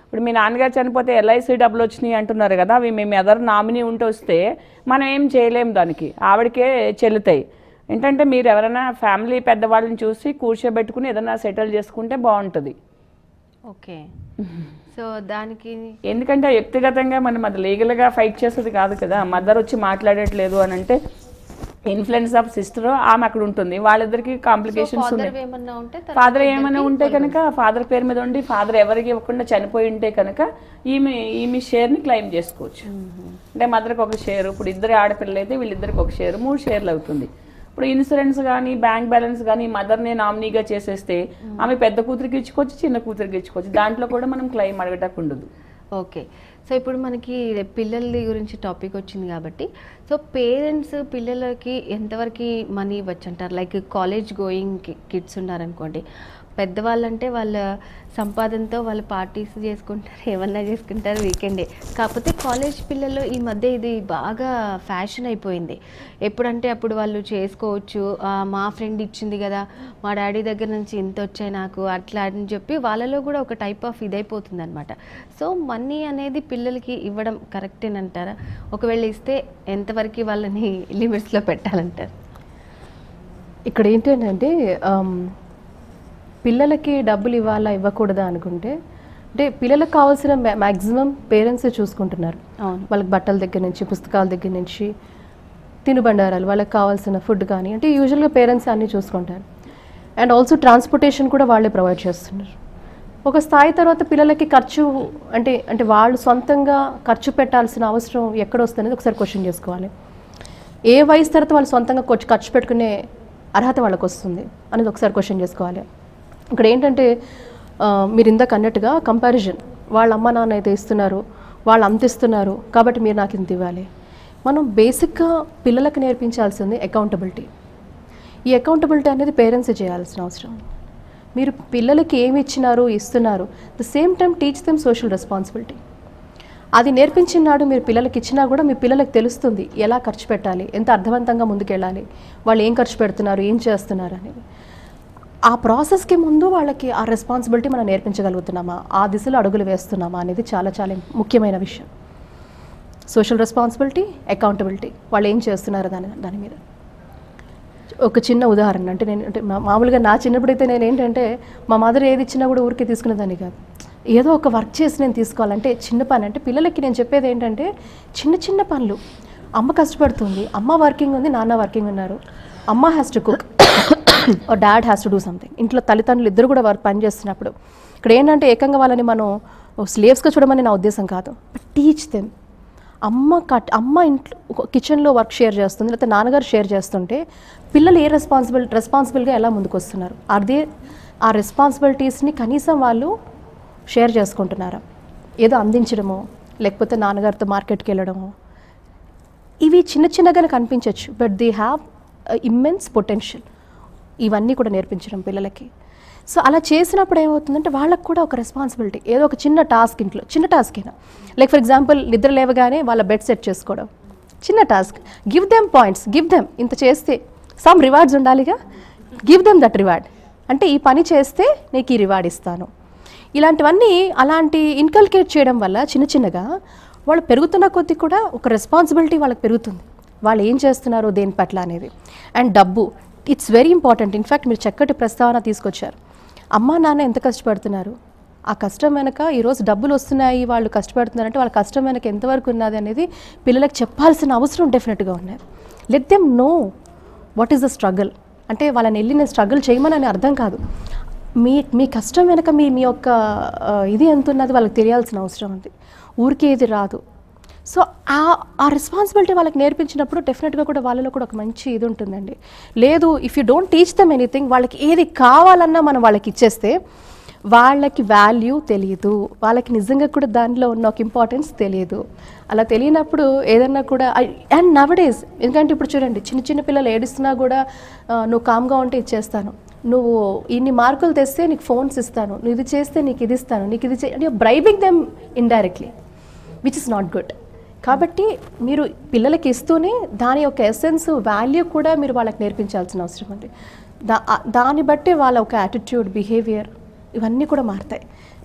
ఇప్పుడు మీ నాన్నగారు చనిపోతే ఎల్ఐసి డబ్బులు వచ్చినాయి అంటున్నారు కదా అవి మేము ఎదరు నామినీ ఉంటే వస్తే మనం ఏం చేయలేం దానికి ఆవిడకే చెల్లుతాయి ఏంటంటే మీరు ఎవరైనా ఫ్యామిలీ పెద్దవాళ్ళని చూసి కూర్చోబెట్టుకుని ఏదైనా సెటిల్ చేసుకుంటే బాగుంటుంది ఓకే సో దానికి ఎందుకంటే వ్యక్తిగతంగా మనం అది లీగల్గా ఫైట్ చేసేది కాదు కదా మదర్ వచ్చి మాట్లాడట్లేదు అని అంటే ఇన్ఫ్లుయెన్స్ ఆఫ్ సిస్టర్ ఆమె అక్కడ ఉంటుంది వాళ్ళిద్దరికి కాంప్లికేషన్స్ ఫాదర్ ఉన్నాయి ఏమన్నా ఉంటే ఫాదర్ ఏమైనా ఉంటే కనుక ఫాదర్ పేరు మీద ఉండి ఫాదర్ ఎవరికి ఇవ్వకుండా చనిపోయి ఉంటే కనుక ఈమె ఈమె షేర్ని క్లెయిమ్ చేసుకోవచ్చు అంటే మదర్కి ఒక షేర్ ఇప్పుడు ఇద్దరు ఆడపిల్లలు అయితే వీళ్ళిద్దరికి ఒక షేర్ మూడు షేర్లు అవుతుంది ఇప్పుడు ఇన్సూరెన్స్ కానీ బ్యాంక్ బ్యాలెన్స్ కానీ మదర్నే నామినీగా చేసేస్తే ఆమె పెద్ద కూతురికి ఇచ్చుకోవచ్చు చిన్న కూతురికి ఇచ్చుకోవచ్చు దాంట్లో కూడా మనం క్లెయిమ్ అడగటకు ఉండదు ఓకే సో ఇప్పుడు మనకి పిల్లల గురించి టాపిక్ వచ్చింది కాబట్టి సో పేరెంట్స్ పిల్లలకి ఎంతవరకు మనీ ఇవ్వచ్చు అంటారు లైక్ కాలేజ్ గోయింగ్ కిడ్స్ ఉన్నారనుకోండి పెద్దవాళ్ళంటే వాళ్ళ సంపాదనతో వాళ్ళు పార్టీస్ చేసుకుంటారు ఏమన్నా చేసుకుంటారు వీకెండే కాకపోతే కాలేజ్ పిల్లలు ఈ మధ్య ఇది బాగా ఫ్యాషన్ అయిపోయింది ఎప్పుడంటే అప్పుడు వాళ్ళు చేసుకోవచ్చు ఆ, మా ఫ్రెండ్ ఇచ్చింది కదా మా డాడీ దగ్గర నుంచి ఇంత వచ్చాయి నాకు అట్లా అని చెప్పి వాళ్ళలో కూడా ఒక టైప్ ఆఫ్ ఇదైపోతుంది అనమాట సో మనీ అనేది పిల్లలకి ఇవ్వడం కరెక్టేనంటారా ఒకవేళ ఇస్తే ఎంతవరకు వాళ్ళని లిమిట్స్లో పెట్టాలంటారు ఇక్కడ ఏంటంటే ఆమ్, పిల్లలకి డబ్బులు ఇవ్వాలా ఇవ్వకూడదా అనుకుంటే అంటే పిల్లలకు కావాల్సిన మ్యాక్సిమం పేరెంట్స్ చూసుకుంటున్నారు అవును వాళ్ళకి బట్టల దగ్గర నుంచి పుస్తకాల దగ్గర నుంచి తినుబండారాలు వాళ్ళకి కావాల్సిన ఫుడ్ కానీ అంటే యూజువల్గా పేరెంట్స్ అన్నీ చూసుకుంటారు అండ్ ఆల్సో ట్రాన్స్పోర్టేషన్ కూడా వాళ్ళే ప్రొవైడ్ చేస్తున్నారు ఒక స్థాయి తర్వాత పిల్లలకి ఖర్చు అంటే అంటే వాళ్ళు సొంతంగా ఖర్చు పెట్టాల్సిన అవసరం ఎక్కడ వస్తుంది ఒకసారి క్వశ్చన్ చేసుకోవాలి ఏ వయసు తర్వాత వాళ్ళు సొంతంగా కొంచెం ఖర్చు పెట్టుకునే అర్హత వాళ్ళకి వస్తుంది అనేది ఒకసారి క్వశ్చన్ చేసుకోవాలి ఇక్కడ ఏంటంటే ఆ, మీరు ఇందాక అన్నట్టుగా కంపారిజన్ వాళ్ళ అమ్మ నాన్న అయితే ఇస్తున్నారు వాళ్ళు అంత ఇస్తున్నారు కాబట్టి మీరు నాకు ఇంత ఇవ్వాలి మనం బేసిక్గా పిల్లలకు నేర్పించాల్సింది అకౌంటబిలిటీ ఈ అకౌంటబిలిటీ అనేది పేరెంట్స్ చేయాల్సిన అవసరం మీరు పిల్లలకి ఏమి ఇచ్చినారు ఇస్తున్నారు the same time teach them social responsibility అది నేర్పించిన నాడు మీరు పిల్లలకి ఇచ్చినా కూడా మీ పిల్లలకు తెలుస్తుంది ఎలా ఖర్చు పెట్టాలి ఎంత అర్థవంతంగా ముందుకెళ్ళాలి వాళ్ళు ఏం ఖర్చు పెడుతున్నారు ఏం చేస్తున్నారు అనేది ఆ ప్రాసెస్కి ముందు వాళ్ళకి ఆ రెస్పాన్సిబిలిటీ మనం నేర్పించగలుగుతున్నామా ఆ దిశలో అడుగులు వేస్తున్నామా అనేది చాలా చాలా ముఖ్యమైన విషయం సోషల్ రెస్పాన్సిబిలిటీ అకౌంటబిలిటీ వాళ్ళు ఏం చేస్తున్నారు దాని దాని మీద ఒక చిన్న ఉదాహరణ అంటే నేను అంటే మా- మామూలుగా నా చిన్నప్పుడైతే నేను ఏంటంటే మా మదర్ ఏది ఇచ్చినా కూడా ఊరికే తీసుకునేదాన్ని కాదు ఏదో ఒక వర్క్ చేసి నేను తీసుకోవాలంటే చిన్న పని అంటే పిల్లలకి నేను చెప్పేది ఏంటంటే చిన్న చిన్న పనులు అమ్మ కష్టపడుతుంది అమ్మ వర్కింగ్ ఉంది నాన్న వర్కింగ్ ఉన్నారు అమ్మ has to cook dad has to do something ఇంట్లో తల్లిదండ్రులు ఇద్దరు కూడా వర్క్ పని చేస్తున్నప్పుడు ఇక్కడ ఏంటంటే ఏకంగా వాళ్ళని మనం స్లేవ్స్గా చూడమని నా ఉద్దేశం కాదు బట్ టీచ్ దెమ్ అమ్మ కట్ అమ్మ ఇంట్లో కిచెన్లో వర్క్ షేర్ చేస్తుంది లేకపోతే నాన్నగారు షేర్ చేస్తుంటే పిల్లలు ఏ రెస్పాన్సిబిల్ రెస్పాన్సిబుల్గా ఎలా ముందుకు వస్తున్నారు అదే ఆ రెస్పాన్సిబిలిటీస్ని కనీసం వాళ్ళు షేర్ చేసుకుంటున్నారా ఏదో అందించడమో లేకపోతే నాన్నగారితో మార్కెట్కి వెళ్ళడమో ఇవి చిన్న చిన్నగానే కనిపించవచ్చు but they have immense potential ఇవన్నీ కూడా నేర్పించడం పిల్లలకి సో అలా చేసినప్పుడు ఏమవుతుందంటే వాళ్ళకు కూడా ఒక రెస్పాన్సిబిలిటీ ఏదో ఒక చిన్న టాస్క్ ఇంట్లో చిన్న టాస్క్ అయినా లైక్ ఫర్ ఎగ్జాంపుల్ నిద్ర లేవగానే వాళ్ళ బెడ్ సెట్ చేసుకోవడం చిన్న task give them points give them ఇంత చేస్తే సమ్ రివార్డ్స్ ఉండాలిగా గివ్ దెమ్ దట్ రివార్డ్ అంటే ఈ పని చేస్తే నీకు ఈ రివార్డ్ ఇస్తాను ఇలాంటివన్నీ అలాంటి ఇన్కల్కేట్ చేయడం వల్ల చిన్న చిన్నగా వాళ్ళు పెరుగుతున్న కొద్దీ కూడా ఒక రెస్పాన్సిబిలిటీ వాళ్ళకి పెరుగుతుంది వాళ్ళు ఏం చేస్తున్నారు దేని పట్ల అనేది అండ్ డబ్బు ఇట్స్ వెరీ ఇంపార్టెంట్ ఇన్ఫ్యాక్ట్ మీరు చక్కటి ప్రస్తావన తీసుకొచ్చారు అమ్మా నాన్న ఎంత కష్టపడుతున్నారు ఆ కష్టం వెనక ఈరోజు డబ్బులు వస్తున్నాయి వాళ్ళు కష్టపడుతున్నారంటే వాళ్ళ కష్టం వెనక ఎంతవరకు ఉన్నది అనేది పిల్లలకు చెప్పాల్సిన అవసరం డెఫినెట్గా ఉన్నది let them know what is the struggle అంటే వాళ్ళని వెళ్ళి నేను స్ట్రగుల్ చేయమని అని అర్థం కాదు మీ మీ కష్టం వెనక మీ మీ యొక్క ఆ, ఇది ఎంత ఉన్నది వాళ్ళకి తెలియాల్సిన అవసరం ఉంది ఊరికే ఇది రాదు సో ఆ ఆ రెస్పాన్సిబిలిటీ వాళ్ళకి నేర్పించినప్పుడు డెఫినెట్గా కూడా వాళ్ళలో కూడా ఒక మంచి ఇది ఉంటుందండి లేదు if you don't teach them anything వాళ్ళకి ఏది కావాలన్నా మనం వాళ్ళకి ఇచ్చేస్తే వాళ్ళకి వాల్యూ తెలియదు వాళ్ళకి నిజంగా కూడా దానిలో ఉన్న ఒక ఇంపార్టెన్స్ తెలియదు అలా తెలియనప్పుడు ఏదన్నా కూడా అండ్ నవడేస్ ఎందుకంటే ఇప్పుడు చూడండి చిన్న చిన్న పిల్లలు ఏడుస్తున్నా కూడా ఆ, నువ్వు కామ్గా ఉంటే ఇచ్చేస్తాను నువ్వు ఇన్ని మార్కులు తెస్తే నీకు ఫోన్స్ ఇస్తాను నువ్వు ఇది చేస్తే నీకు ఇది ఇస్తాను నీకు ఇది చే bribing them indirectly which is not good కాబట్టి మీరు పిల్లలకి ఇస్తూనే దాని యొక్క ఎసెన్స్ వాల్యూ కూడా మీరు వాళ్ళకి నేర్పించాల్సిన అవసరం ఉంది దా ఆ- దాన్ని బట్టి వాళ్ళ ఒక యాటిట్యూడ్ బిహేవియర్ ఇవన్నీ కూడా మారుతాయి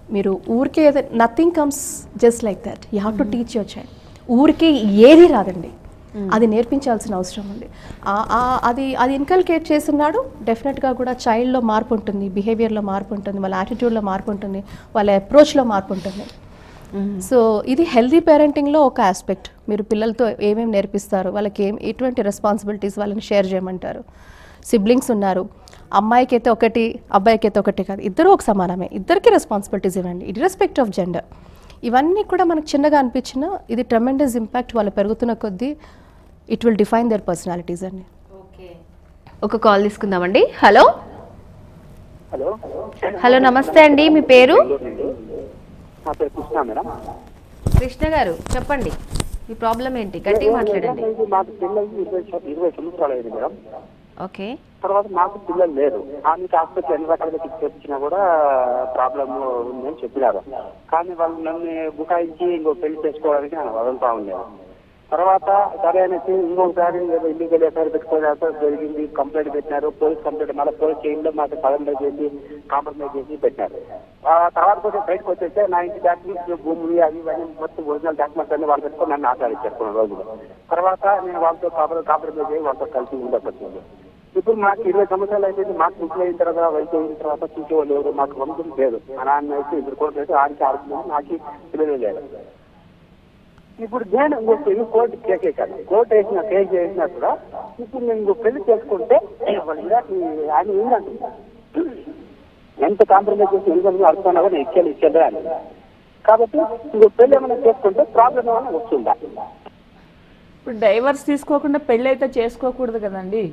మీరు ఊరికే nothing comes just like that you have to teach your child ఊరికే ఏది రాదండి అది నేర్పించాల్సిన అవసరం ఉంది ఆ- ఆ- అది అది ఇన్కల్కేట్ చేస్తున్నాడు డెఫినెట్గా కూడా చైల్డ్లో మార్పు ఉంటుంది బిహేవియర్లో మార్పు ఉంటుంది వాళ్ళ యాటిట్యూడ్లో మార్పు ఉంటుంది వాళ్ళ అప్రోచ్లో మార్పు ఉంటుంది సో ఇది హెల్దీ పేరెంటింగ్లో ఒక ఆస్పెక్ట్ మీరు పిల్లలతో ఏమేమి నేర్పిస్తారు వాళ్ళకి ఏం ఎటువంటి రెస్పాన్సిబిలిటీస్ వాళ్ళని షేర్ చేయమంటారు సిబ్లింగ్స్ ఉన్నారు అమ్మాయికి అయితే ఒకటి అబ్బాయికి అయితే ఒకటి కాదు ఇద్దరు ఒక సమానమే ఇద్దరికి రెస్పాన్సిబిలిటీస్ ఇవ్వండి ఇర్రెస్పెక్ట్ ఆఫ్ జెండర్ ఇవన్నీ కూడా మనకు చిన్నగా అనిపించినా ఇది ట్రెమెండస్ ఇంపాక్ట్ వాళ్ళు పెరుగుతున్న కొద్దీ it will define their personalities అండి ఒక కాల్ తీసుకుందామండి హలో హలో హలో నమస్తే అండి మీ పేరు నా పేరు కృష్ణ మేడం కృష్ణ గారు చెప్పండి మీ ప్రాబ్లం ఏంటి గట్టిగా మాట్లాడండి ఇది మాకు పిల్లలకి ఇరవై సం- ఇరవై సంవత్సరాలు అయింది మేడం ఓకే తర్వాత మాకు పిల్లలు లేరు ఆమెకి హాస్పిటల్ ఎన్ని రకాలుగా చెక్ చేయించినా కూడా ప్రాబ్లమ్ ఉందని చెప్పినారు కానీ వాళ్ళు నన్ను బుకాయించి ఇంకో పెళ్లి చేసుకోవడానికి నన్ను వదులుతా ఉన్నారు తర్వాత సరే అనేసి ఇంకొకసారి ఏదో ఇల్లీగల్ ఎఫ్ఐఆర్ పెట్టుకోలేక జరిగింది కంప్లైంట్ పెట్టినారు పోలీస్ కంప్లైంట్ మళ్ళీ పోలీస్ స్టేషన్లో మాకు సరెండర్ చేసి కాంప్రమైజ్ చేసి పెట్టినారు ఆ తర్వాత కొంచెం బయటకు వచ్చేస్తే నా ఇంటి డాక్యుమెంట్స్ భూములు అవి ఇవన్నీ మొత్తం ఒరిజినల్ డాక్యుమెంట్స్ అన్ని వాళ్ళు పెట్టుకొని నన్ను ఆటాడించారు కొన్ని రోజులు తర్వాత నేను వాళ్ళతో కాంప్రమైజ్ అయ్యి వాళ్ళతో కలిసి ఉండొచ్చు వచ్చింది ఇప్పుడు మాకు ఇరవై సంవత్సరాలు అయిపోయింది మాకు ముసలి అయిన తర్వాత వయసు అయిన తర్వాత చూసేవాళ్ళు ఎవరు మాకు వంశం లేదు మా నాన్న అయితే ఇద్దరు కోట్లు అయితే ఆడికి ఆడుతున్నాను నాకు పిల్లలు లేదు ఇప్పుడు నేను ఇంకొక ఇల్లు కోర్టు కేసు వేసాను కోర్టు వేసిన కేసు వేసినా కూడా ఇప్పుడు నేను ఇంకో పెళ్లి చేసుకుంటే వాళ్ళు ఇందాక ఆయన ఏంటంటే ఎంత కాంప్రమైజ్ చేసి ఎందుకంటే అడుగుతున్నా కూడా నేను ఇచ్చేది ఇచ్చేదే అని కాబట్టి ఇంకో పెళ్లి ఏమైనా చేసుకుంటే ప్రాబ్లం ఏమైనా వస్తుందా ఇప్పుడు డైవర్స్ తీసుకోకుండా పెళ్ళి అయితే చేసుకోకూడదు కదండి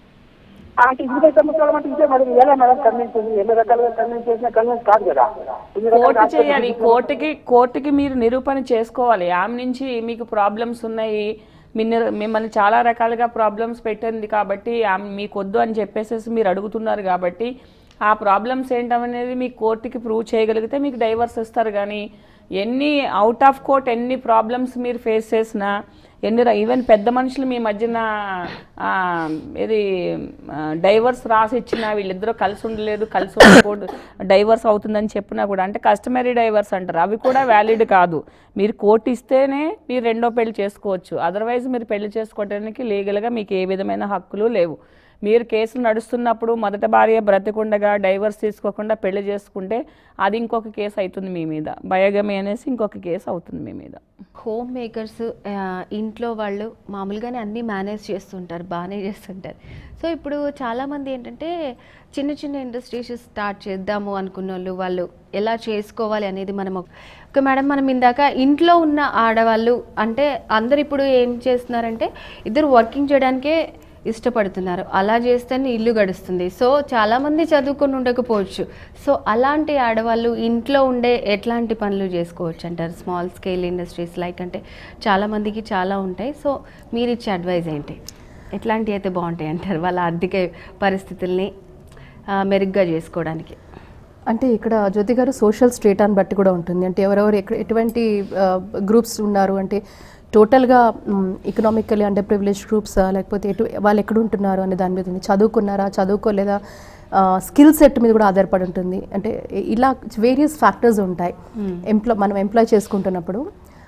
అంటే ఇరవై సంవత్సరాల మటు ఇంకే మరి ఎలా మేడం కన్విన్స్ చేసి ఎన్ని రకాలుగా కన్విన్స్ చేసినా కన్విన్స్ కాదు కదా ఇన్ని రకాల కోర్టు డాక్టర్లు చేయాలి కోర్టుకి కోర్టుకి మీరు నిరూపణ చేసుకోవాలి ఆమె నుంచి మీకు ప్రాబ్లమ్స్ ఉన్నాయి మిన్న- మిమ్మల్ని చాలా రకాలుగా ప్రాబ్లమ్స్ పెట్టింది కాబట్టి ఆమె మీకు వద్దు అని చెప్పేసి మీరు అడుగుతున్నారు కాబట్టి ఆ ప్రాబ్లమ్స్ ఏంటనేది మీకు కోర్టుకి ప్రూవ్ చేయగలిగితే మీకు డైవర్స్ ఇస్తారు కానీ ఎన్ని అవుట్ ఆఫ్ కోర్ట్ ఎన్ని ప్రాబ్లమ్స్ మీరు ఫేస్ చేసినా ఎన్ని ఈవెన్ పెద్ద మనుషులు మీ మధ్యన ఆ, ఇది డైవర్స్ రాసి ఇచ్చినా వీళ్ళిద్దరూ కలిసి ఉండలేదు కలిసి ఉండకూడదు డైవర్స్ అవుతుందని చెప్పినా కూడా అంటే కస్టమరీ డైవర్స్ అంటారు అవి కూడా వ్యాలిడ్ కాదు మీరు కోర్టు ఇస్తేనే మీరు రెండో పెళ్లి చేసుకోవచ్చు అదర్వైజ్ మీరు పెళ్లి చేసుకోవడానికి లీగల్గా మీకు ఏ విధమైన హక్కులు లేవు మీరు కేసులు నడుస్తున్నప్పుడు మొదట భార్య బ్రతికుండగా డైవర్స్ తీసుకోకుండా పెళ్లి చేసుకుంటే అది ఇంకొక కేసు అవుతుంది మీ మీద బయోగమి అనేసి ఇంకొక కేసు అవుతుంది మీ మీద హోమ్ మేకర్స్ ఇంట్లో వాళ్ళు మామూలుగానే అన్నీ మేనేజ్ చేస్తుంటారు బాగానే చేస్తుంటారు సో ఇప్పుడు చాలామంది ఏంటంటే చిన్న చిన్న ఇండస్ట్రీస్ స్టార్ట్ చేద్దాము అనుకున్న వాళ్ళు వాళ్ళు ఎలా చేసుకోవాలి అనేది మనం ఒక- ఓకే మేడం మనం ఇందాక ఇంట్లో ఉన్న ఆడవాళ్ళు అంటే అందరు ఇప్పుడు ఏం చేస్తున్నారంటే ఇద్దరు వర్కింగ్ చేయడానికే ఇష్టపడుతున్నారు అలా చేస్తేనే ఇల్లు గడుస్తుంది సో చాలామంది చదువుకొని ఉండకపోవచ్చు సో అలాంటి ఆడవాళ్ళు ఇంట్లో ఉండే ఎట్లాంటి పనులు చేసుకోవచ్చు అంటారు స్మాల్ స్కేల్ ఇండస్ట్రీస్ లైక్ అంటే చాలామందికి చాలా ఉంటాయి సో మీరు ఇచ్చే అడ్వైజ్ ఏంటి ఎట్లాంటివి అయితే బాగుంటాయి అంటారు వాళ్ళ ఆర్థిక పరిస్థితుల్ని ఆ, మెరుగ్గా చేసుకోవడానికి అంటే ఇక్కడ జ్యోతి గారు సోషల్ స్టేటాన్ని బట్టి కూడా ఉంటుంది అంటే ఎవరెవరు ఎక్కడ ఎటువంటి గ్రూప్స్ ఉన్నారు అంటే టోటల్గా ఎకనామికలీ అండర్ ప్రివిలేజ్ గ్రూప్స్ లేకపోతే ఎటు వాళ్ళు ఎక్కడ ఉంటున్నారు అనే దాని మీద ఉంది చదువుకున్నారా చదువుకోలేదా స్కిల్ సెట్ మీద కూడా ఆధారపడి ఉంటుంది అంటే ఇలా వేరియస్ ఫ్యాక్టర్స్ ఉంటాయి ఎంప్లాయ్ మనం ఎంప్లాయ్ చేసుకుంటున్నప్పుడు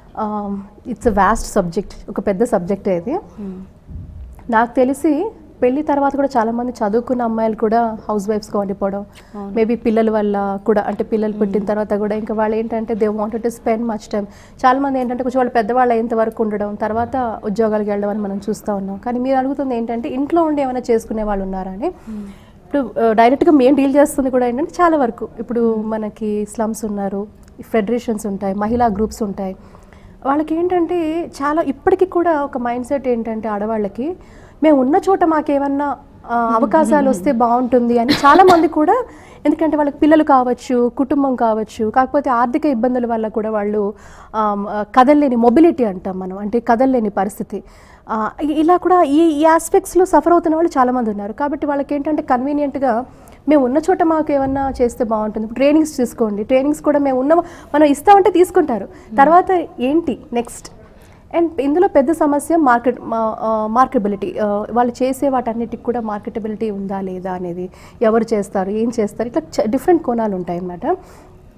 ఇట్స్ అ వాస్ట్ సబ్జెక్ట్ ఒక పెద్ద సబ్జెక్టే ఇది నాకు తెలిసి పెళ్లి తర్వాత కూడా చాలా మంది చదువుకున్న అమ్మాయిలు కూడా హౌస్ వైఫ్స్గా ఉండిపోవడం మేబీ పిల్లల వల్ల కూడా అంటే పిల్లలు పుట్టిన తర్వాత కూడా ఇంకా వాళ్ళు ఏంటంటే they wanted to spend much time చాలా మంది ఏంటంటే కొంచెం వాళ్ళు పెద్దవాళ్ళు అయ్యేంత వరకు ఉండడం తర్వాత ఉద్యోగాలకు వెళ్ళడం అని మనం చూస్తూ ఉన్నాం కానీ మీరు అడుగుతుంది ఏంటంటే ఇంట్లో ఉండి ఏమైనా చేసుకునే వాళ్ళు ఉన్నారా అని ఇప్పుడు డైరెక్ట్గా మేము డీల్ చేస్తుంది కూడా ఏంటంటే చాలా వరకు ఇప్పుడు మనకి స్లమ్స్ ఉన్నారు ఫెడరేషన్స్ ఉంటాయి మహిళా గ్రూప్స్ ఉంటాయి వాళ్ళకి ఏంటంటే చాలా ఇప్పటికీ కూడా ఒక మైండ్ సెట్ ఏంటంటే ఆడవాళ్ళకి మేము ఉన్న చోట మాకేమన్నా ఆ, అవకాశాలు వస్తే బాగుంటుంది అని చాలా మంది కూడా ఎందుకంటే వాళ్ళకి పిల్లలు కావచ్చు కుటుంబం కావచ్చు కాకపోతే ఆర్థిక ఇబ్బందుల వల్ల కూడా వాళ్ళు ఆమ్, ఆ, కదలలేని మొబిలిటీ అంటాం మనం అంటే కదలలేని పరిస్థితి ఆ, ఇ- ఇలా కూడా ఈ ఈ ఆస్పెక్ట్స్లో సఫర్ అవుతున్న వాళ్ళు చాలామంది ఉన్నారు కాబట్టి వాళ్ళకి ఏంటంటే కన్వీనియంట్గా మేము ఉన్న చోట మాకు ఏమన్నా చేస్తే బాగుంటుంది ట్రైనింగ్స్ తీసుకోండి ట్రైనింగ్స్ కూడా మేము ఉన్న మనం ఇస్తామంటే తీసుకుంటారు తర్వాత ఏంటి నెక్స్ట్ అండ్ ఇందులో పెద్ద సమస్య మార్కెట్ మార్కెటబిలిటీ వాళ్ళు చేసే వాటన్నిటికి కూడా మార్కెటబిలిటీ ఉందా లేదా అనేది ఎవరు చేస్తారు ఏం చేస్తారు ఇట్లా డిఫరెంట్ కోణాలు ఉంటాయి అన్నమాట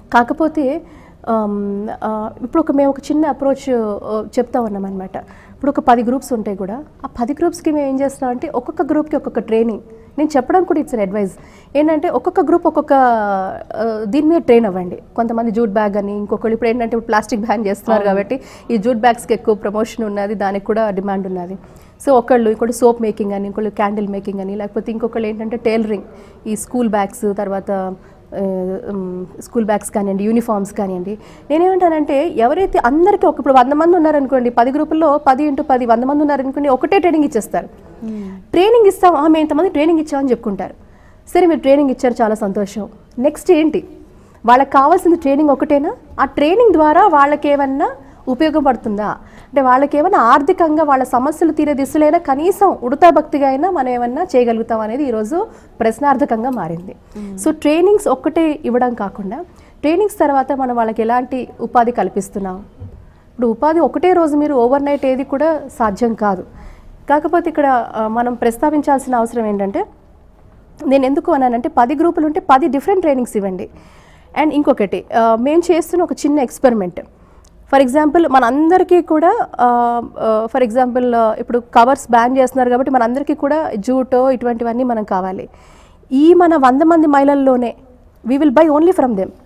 కాకపోతే ఆమ్, ఆ, ఇప్పుడు ఒక మేము ఒక చిన్న అప్రోచ్ చెప్తా ఉన్నాం అనమాట ఇప్పుడు ఒక పది గ్రూప్స్ ఉంటాయి కూడా ఆ పది గ్రూప్స్కి మేము ఏం చేస్తాం అంటే ఒక్కొక్క గ్రూప్కి ఒక్కొక్క ట్రైనింగ్ నేను చెప్పడం కూడా ఇట్స్ అన్ అడ్వైజ్ ఏంటంటే ఒక్కొక్క గ్రూప్ ఒక్కొక్క ఆ, దీని మీద ట్రైన్ అవ్వండి కొంతమంది జూట్ బ్యాగ్ అని ఇంకొకళ్ళు ఇప్పుడు ఏంటంటే ఇప్పుడు ప్లాస్టిక్ బ్యాన్ చేస్తున్నారు కాబట్టి ఈ జూట్ బ్యాగ్స్కి ఎక్కువ ప్రమోషన్ ఉన్నది దానికి కూడా డిమాండ్ ఉన్నది సో ఒకళ్ళు ఇంకోటి సోప్ మేకింగ్ అని ఇంకోళ్ళు క్యాండిల్ మేకింగ్ అని లేకపోతే ఇంకొకళ్ళు ఏంటంటే టైలరింగ్ ఈ స్కూల్ బ్యాగ్స్ తర్వాత ఆ, ఉమ్, స్కూల్ బ్యాగ్స్ కానివ్వండి యూనిఫామ్స్ కానివ్వండి నేనేమంటానంటే ఎవరైతే అందరికీ ఒక ఇప్పుడు వంద మంది ఉన్నారనుకోండి పది గ్రూపుల్లో పది ఇంటూ పది వంద మంది ఉన్నారనుకోండి ఒకటే ట్రైనింగ్ ఇచ్చేస్తారు ట్రైనింగ్ ఇస్తాం "ఆ, మేము ఇంతమంది ట్రైనింగ్ ఇచ్చామని చెప్పుకుంటారు సరే మీరు ట్రైనింగ్ ఇచ్చారు చాలా సంతోషం నెక్స్ట్ ఏంటి వాళ్ళకి కావాల్సింది ట్రైనింగ్ ఒకటేనా ఆ ట్రైనింగ్ ద్వారా వాళ్ళకి ఏమన్నా ఉపయోగపడుతుందా అంటే వాళ్ళకి ఏమైనా ఆర్థికంగా వాళ్ళ సమస్యలు తీరే దిశలైనా కనీసం ఉడతా భక్తిగా అయినా మనం ఏమన్నా చేయగలుగుతాం అనేది ఈరోజు ప్రశ్నార్థకంగా మారింది సో ట్రైనింగ్స్ ఒక్కటే ఇవ్వడం కాకుండా ట్రైనింగ్స్ తర్వాత మనం వాళ్ళకి ఎలాంటి ఉపాధి కల్పిస్తున్నాం ఇప్పుడు ఉపాధి ఒకటే రోజు మీరు ఓవర్ నైట్ ఏది కూడా సాధ్యం కాదు కాకపోతే ఇక్కడ ఆ, మనం ప్రస్తావించాల్సిన అవసరం ఏంటంటే నేను ఎందుకు అన్నానంటే పది గ్రూపులు ఉంటే పది డిఫరెంట్ ట్రైనింగ్స్ ఇవ్వండి అండ్ ఇంకొకటి ఆ, మేము చేస్తున్న ఒక చిన్న ఎక్స్పెరిమెంట్ ఫర్ ఎగ్జాంపుల్ మనందరికీ కూడా ఫర్ ఎగ్జాంపుల్ ఇప్పుడు కవర్స్ బ్యాన్ చేస్తున్నారు కాబట్టి మనందరికీ కూడా జూటో ఇటువంటివన్నీ మనం కావాలి ఈ మన వంద మంది మహిళల్లోనే we will buy only from them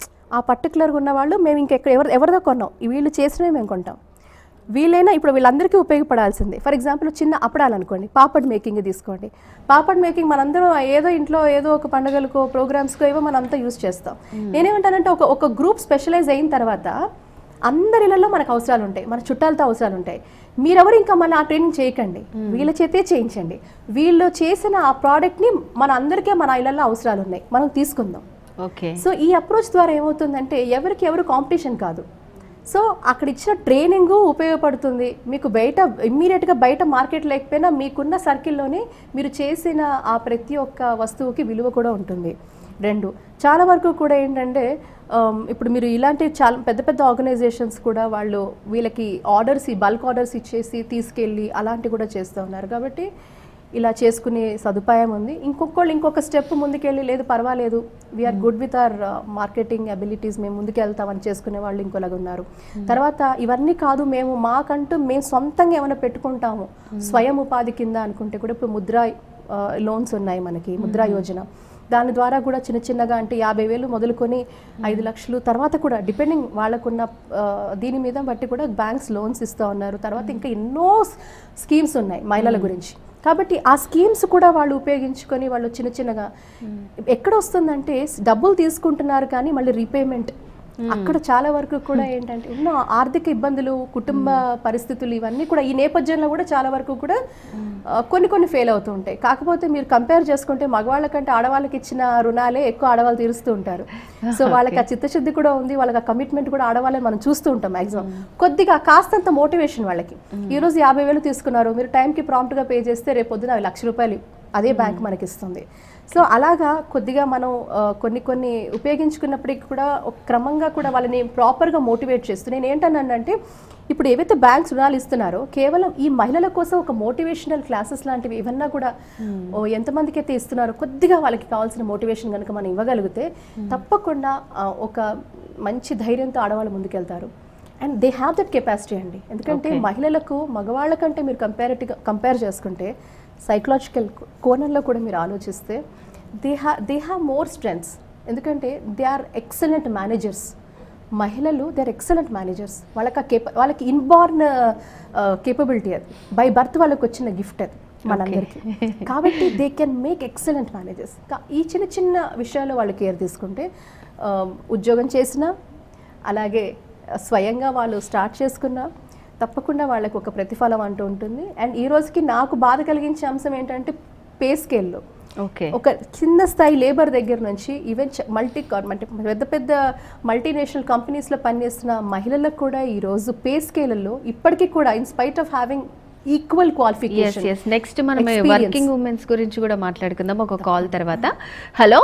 ఆ పర్టికులర్గా ఉన్న వాళ్ళు మేము ఇంకెక్కడ ఎవరు ఎవరిదో కొన్నాం ఈ వీళ్ళు చేసినవి మేము కొంటాం వీళ్ళైనా ఇప్పుడు వీళ్ళందరికీ ఉపయోగపడాల్సిందే ఫర్ ఎగ్జాంపుల్ చిన్న అప్పడాలు అనుకోండి పాపడ్ మేకింగ్ తీసుకోండి పాపడ్ మేకింగ్ మనందరం ఏదో ఇంట్లో ఏదో ఒక పండుగలకో ప్రోగ్రామ్స్కో ఏవో మనం అంతా యూస్ చేస్తాం నేనేమంటానంటే ఒక ఒక గ్రూప్ స్పెషలైజ్ అయిన తర్వాత అందరిలలో మనకు అవసరాలు ఉంటాయి మన చుట్టాలతో అవసరాలు ఉంటాయి మీరెవరు ఇంకా మళ్ళీ ఆ ట్రైనింగ్ చేయకండి వీళ్ళ చేతే చేయించండి వీళ్ళు చేసిన ఆ ప్రోడక్ట్ని మన అందరికీ మన ఇళ్ళల్లో అవసరాలు ఉన్నాయి మనం తీసుకుందాం ఓకే సో ఈ అప్రోచ్ ద్వారా ఏమవుతుందంటే ఎవరికి ఎవరు కాంపిటీషన్ కాదు సో అక్కడ ఇచ్చిన ట్రైనింగ్ ఉపయోగపడుతుంది మీకు బయట ఇమ్మీడియట్గా బయట మార్కెట్ లేకపోయినా మీకున్న సర్కిల్లోనే మీరు చేసిన ఆ ప్రతి ఒక్క వస్తువుకి విలువ కూడా ఉంటుంది రెండు చాలా వరకు కూడా ఏంటంటే ఆమ్, ఇప్పుడు మీరు ఇలాంటి చాలా పెద్ద పెద్ద ఆర్గనైజేషన్స్ కూడా వాళ్ళు వీళ్ళకి ఆర్డర్స్ బల్క్ ఆర్డర్స్ ఇచ్చేసి తీసుకెళ్ళి అలాంటివి కూడా చేస్తూ ఉన్నారు కాబట్టి ఇలా చేసుకునే సదుపాయం ఉంది ఇంకొకళ్ళు ఇంకొక స్టెప్ ముందుకెళ్ళి లేదు పర్వాలేదు we are good with our marketing abilities మేము ముందుకెళ్తామని చేసుకునే వాళ్ళు ఇంకోలాగా ఉన్నారు తర్వాత ఇవన్నీ కాదు మేము మాకంటూ మేము సొంతంగా ఏమైనా పెట్టుకుంటాము స్వయం ఉపాధి కింద అనుకుంటే కూడా ఇప్పుడు ముద్రా లోన్స్ ఉన్నాయి మనకి ముద్రా యోజన దాని ద్వారా కూడా చిన్న చిన్నగా అంటే యాభై వేలు మొదలుకొని ఐదు లక్షలు తర్వాత కూడా డిపెండింగ్ వాళ్ళకున్న ఆ, దీని మీద బట్టి కూడా బ్యాంక్స్ లోన్స్ ఇస్తూ ఉన్నారు తర్వాత ఇంకా ఎన్నో స్కీమ్స్ ఉన్నాయి మహిళల గురించి కాబట్టి ఆ స్కీమ్స్ కూడా వాళ్ళు ఉపయోగించుకొని వాళ్ళు చిన్న చిన్నగా ఎక్కడ వస్తుందంటే డబ్బులు తీసుకుంటున్నారు కానీ మళ్ళీ రీపేమెంట్ అక్కడ చాలా వరకు కూడా ఏంటంటే ఎన్నో ఆర్థిక ఇబ్బందులు కుటుంబ పరిస్థితులు ఇవన్నీ కూడా ఈ నేపథ్యంలో కూడా చాలా వరకు కూడా ఆ, కొన్ని కొన్ని ఫెయిల్ అవుతూ ఉంటాయి కాకపోతే మీరు కంపేర్ చేసుకుంటే మగవాళ్ళ కంటే ఆడవాళ్ళకి ఇచ్చిన రుణాలే ఎక్కువ ఆడవాళ్ళు తీరుస్తూ ఉంటారు సో వాళ్ళకి ఆ చిత్తశుద్ధి కూడా ఉంది వాళ్ళకి ఆ కమిట్మెంట్ కూడా ఆడవాళ్ళని మనం చూస్తూ ఉంటాం మాక్సిమం కొద్దిగా కాస్తంత మోటివేషన్ వాళ్ళకి ఈ రోజు యాభై వేలు తీసుకున్నారు మీరు టైంకి ప్రాంప్ట్గా పే చేస్తే రేపు పొద్దున అవి లక్ష రూపాయలు అదే బ్యాంక్ మనకి ఇస్తుంది సో అలాగా కొద్దిగా మనం ఆ, కొన్ని కొన్ని ఉపయోగించుకున్నప్పటికీ కూడా ఒక క్రమంగా కూడా వాళ్ళని ప్రాపర్గా మోటివేట్ చేస్తూ నేను ఏంటన్నానంటే ఇప్పుడు ఏవైతే బ్యాంక్స్ రుణాలు ఇస్తున్నారో కేవలం ఈ మహిళల కోసం ఒక మోటివేషనల్ క్లాసెస్ లాంటివి ఇవన్నా కూడా ఓ ఎంతమందికి అయితే ఇస్తున్నారో కొద్దిగా వాళ్ళకి కావాల్సిన మోటివేషన్ కనుక మనం ఇవ్వగలిగితే తప్పకుండా ఆ, ఒక మంచి ధైర్యంతో ఆడవాళ్ళు ముందుకెళ్తారు and they have that capacity అండి ఎందుకంటే మహిళలకు మగవాళ్ళ కంటే మీరు కంపారిటివ్ కంపేర్ చేసుకుంటే సైకలాజికల్ కోణంలో కూడా మీరు ఆలోచిస్తే they ha they have more strengths ఎందుకంటే దే ఆర్ ఎక్సలెంట్ మేనేజర్స్ మహిళలు దే ఆర్ ఎక్సలెంట్ మేనేజర్స్ వాళ్ళకి ఆ కేప వాళ్ళకి ఇన్బార్న్ కేపబిలిటీ అది బై బర్త్ వాళ్ళకి వచ్చిన గిఫ్ట్ అది మనందరికీ కాబట్టి they can make excellent managers ఈ చిన్న చిన్న విషయాల్లో వాళ్ళు కేర్ తీసుకుంటే ఆ, ఉద్యోగం చేసినా అలాగే స్వయంగా వాళ్ళు స్టార్ట్ చేసుకున్నా తప్పకుండా వాళ్ళకి ఒక ప్రతిఫలం అంటూ ఉంటుంది అండ్ ఈ రోజుకి నాకు బాధ కలిగించే అంశం ఏంటంటే పే స్కేల్లో ఓకే ఒక కింద స్థాయి లేబర్ దగ్గర నుంచి ఈవెన్ మల్టీ అంటే పెద్ద పెద్ద మల్టీనేషనల్ కంపెనీస్లో పనిచేస్తున్న మహిళలకు కూడా ఈ రోజు పే స్కేలలో ఇప్పటికీ కూడా in spite of having equals qualifications next మనం Experience. వర్కింగ్ ఉమెన్స్ గురించి కూడా మాట్లాడుకుందాం ఒక కాల్ తర్వాత హలో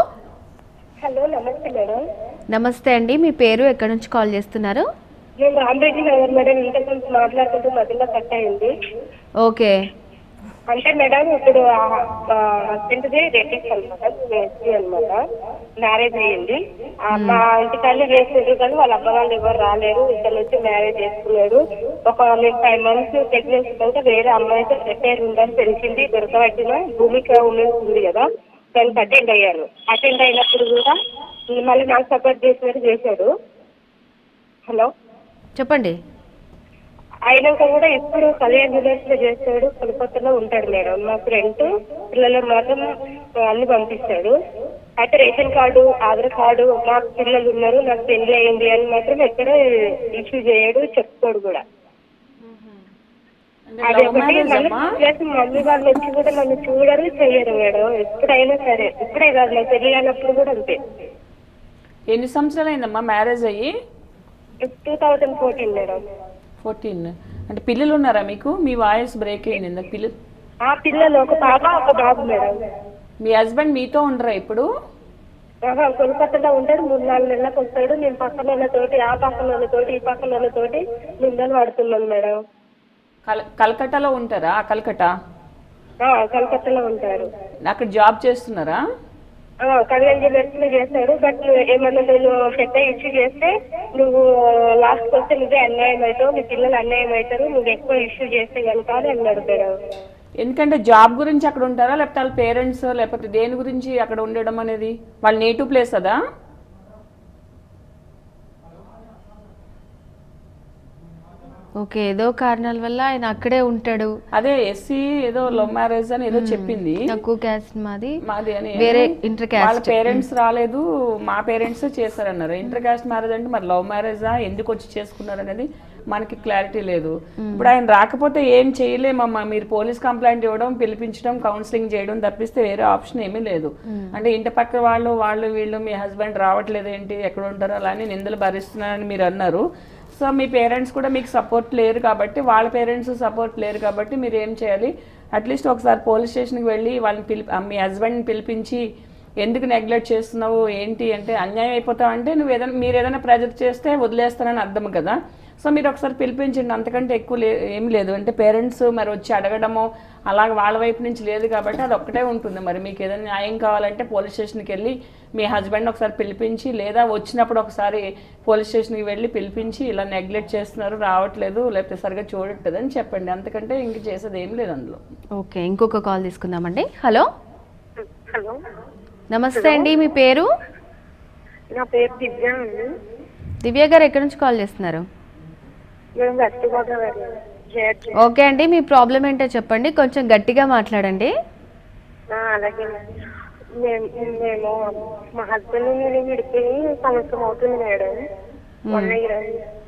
హలో నమస్తే మేడం నమస్తే అండి మీ పేరు ఎక్కడి నుంచి కాల్ చేస్తున్నారు నేను రామరెడ్డి నగర్ మేడం ఇంతకు ముందు మాట్లాడుకుంటూ మధ్యలో కట్ అయింది ఓకే అంటే మేడం ఇప్పుడు హస్బెండ్ది రిలేటివ్స్ అనమాట ఎస్సీ అనమాట మ్యారేజ్ అయ్యింది ఆ, మా ఇంటికాళ్ళు చేసిండ్రు కానీ వాళ్ళ అబ్బా వాళ్ళు ఎవరు రాలేరు ఇక్కడ నుంచి మ్యారేజ్ చేసుకున్నారు ఒక నేను ఫైవ్ మంత్స్ ప్రెగ్నెన్సీ కంటే వేరే అమ్మాయితో రిపేర్ ఉందని తెలిసింది దొరకబట్టిన భూమిక ఉమెన్స్ ఉంది కదా దానికి అటెండ్ అయ్యాను అటెండ్ అయినప్పుడు కూడా మళ్ళీ నాకు సపోర్ట్ చేసినట్టు చేశాడు హలో చెప్పండి అయినాక కూడా ఎప్పుడు కళ్యాణ్ జ్యువెలర్స్ లో చేస్తాడు కొలకొత్తలో ఉంటాడు మేడం మా ఫ్రెండ్ పిల్లలకు మాత్రం అన్ని పంపిస్తాడు అయితే రేషన్ కార్డు ఆధార్ కార్డు నాకు పిల్లలు ఉన్నారు నాకు పెళ్లి అయింది అని మాత్రం ఎక్కడ ఇష్యూ చేయడు చెప్పుకోడు కూడా అది లవ్ ఒకటి మ్యారేజ్ మళ్ళీ అమ్మా ప్లస్ మమ్మీ వాళ్ళు వచ్చి కూడా నన్ను చూడరు చెయ్యరు మేడం ఎప్పుడైనా సరే ఇప్పుడే కాదు నాకు పెళ్లి అయినప్పుడు కూడా అంతే ఎన్ని సంవత్సరాలు అయిందమ్మా మ్యారేజ్ అయ్యి two thousand fourteen madam fourteen అంటే పిల్లలు ఉన్నారా మీకు మీ వాయిస్ బ్రేక్ అయింది ఇందాక పిల్లలు ఆ పిల్లలు ఒక పాప ఒక బాబు మేడం మీ హస్బెండ్ మీతో ఉండరా ఇప్పుడు ఆహా, కొలకత్తలో ఉంటాడు మూడు నాలుగు నెలలకు వస్తాడు నేను పక్కన వాళ్ళతోటి ఆ పక్కన వాళ్ళతోటి ఈ పక్కన వాళ్ళతోటి నిందలు పడుతున్నాను మేడం కల్ కలకట్టాలో ఉంటారా కలకట్టా ఆ, కలకత్తాలో ఉంటారు అక్కడ జాబ్ చేస్తున్నారా ఆ, కళ్యాణ్ జ్యువెలర్స్ లో చేస్తాడు బట్ ఏమన్నా నేను పెద్ద ఇష్యూ చేస్తే నువ్వు లాస్ట్ వస్తే నువ్వే అన్యాయం అవుతావు మీ పిల్లలు అన్యాయం అవుతారు నువ్వు ఎక్కువ ఇష్యూ చేస్తే కనుక అని అన్నాడు మేడం ఎందుకంటే జాబ్ గురించి అక్కడ ఉంటారా లేకపోతే వాళ్ళ పేరెంట్స్ లేకపోతే దేని గురించి అక్కడ ఉండడం అనేది వాళ్ళ నేటివ్ ప్లేస్ అదా ఓకే ఏదో కారణాల వల్ల ఆయన అక్కడే ఉంటాడు అదే ఎస్సీ ఏదో లవ్ మ్యారేజ్ అని ఏదో చెప్పింది తక్కువ క్యాస్ట్ మాది మాది అని వేరే ఇంటర్ వాళ్ళ క్యాస్ట్ పేరెంట్స్ రాలేదు మా పేరెంట్స్ చేశారన్నారు ఇంటర్ కాస్ట్ మ్యారేజ్ అంటే మరి లవ్ మ్యారేజా ఎందుకు వచ్చి చేసుకున్నారు అనేది మనకి క్లారిటీ లేదు ఇప్పుడు ఆయన రాకపోతే ఏం చేయలేమమ్మా మీరు పోలీస్ కంప్లైంట్ ఇవ్వడం పిలిపించడం కౌన్సిలింగ్ చేయడం తప్పిస్తే వేరే ఆప్షన్ ఏమీ లేదు అంటే ఇంటి పక్క వాళ్ళు వాళ్ళు వీళ్ళు మీ హస్బెండ్ రావట్లేదు ఏంటి ఎక్కడ ఉంటారు అలా అని నిందలు భరిస్తున్నారని మీరు అన్నారు సో మీ పేరెంట్స్ కూడా మీకు సపోర్ట్ లేరు కాబట్టి వాళ్ళ పేరెంట్స్ సపోర్ట్ లేరు కాబట్టి మీరు ఏం చేయాలి అట్లీస్ట్ ఒకసారి పోలీస్ స్టేషన్కి వెళ్ళి వాళ్ళని పిలి ఆ మీ హస్బెండ్ని పిలిపించి ఎందుకు నెగ్లెక్ట్ చేస్తున్నావు ఏంటి అంటే అన్యాయం అయిపోతావు అంటే నువ్వు ఏదైనా మీరు ఏదైనా ప్రెజర్ చేస్తే వదిలేస్తానని అర్థం కదా సో మీరు ఒకసారి పిలిపించండి అంతకంటే ఎక్కువ లే ఏం లేదు అంటే పేరెంట్స్ మరి వచ్చి అడగడము అలాగ వాళ్ళ వైపు నుంచి లేదు కాబట్టి అది ఒక్కటే ఉంటుంది మరి మీకు ఏదైనా న్యాయం కావాలంటే పోలీస్ స్టేషన్కి వెళ్ళి మీ హస్బెండ్ ఒకసారి పిలిపించి లేదా వచ్చినప్పుడు ఒకసారి పోలీస్ స్టేషన్కి వెళ్ళి పిలిపించి ఇలా నెగ్లెక్ట్ చేస్తున్నారు రావట్లేదు లేకపోతే సరిగా చూడట్లేదు అని చెప్పండి అంతకంటే ఇంక చేసేది ఏం లేదు అందులో ఓకే ఇంకొక కాల్ తీసుకుందామండి హలో హలో నమస్తే అండి మీ పేరు నా పేరు దివ్య అండి దివ్య గారు ఎక్కడి నుంచి కాల్ చేస్తున్నారు మేము వెస్ట్ గోదావరి జేడ్ ఓకే అండి మీ ప్రాబ్లం ఏంటో చెప్పండి కొంచెం గట్టిగా మాట్లాడండి ఆ, అలాగే మేము మేము మా హస్బెండ్ నేను విడిపోయి సంవత్సరం అవుతుంది మేడం వన్ ఇయర్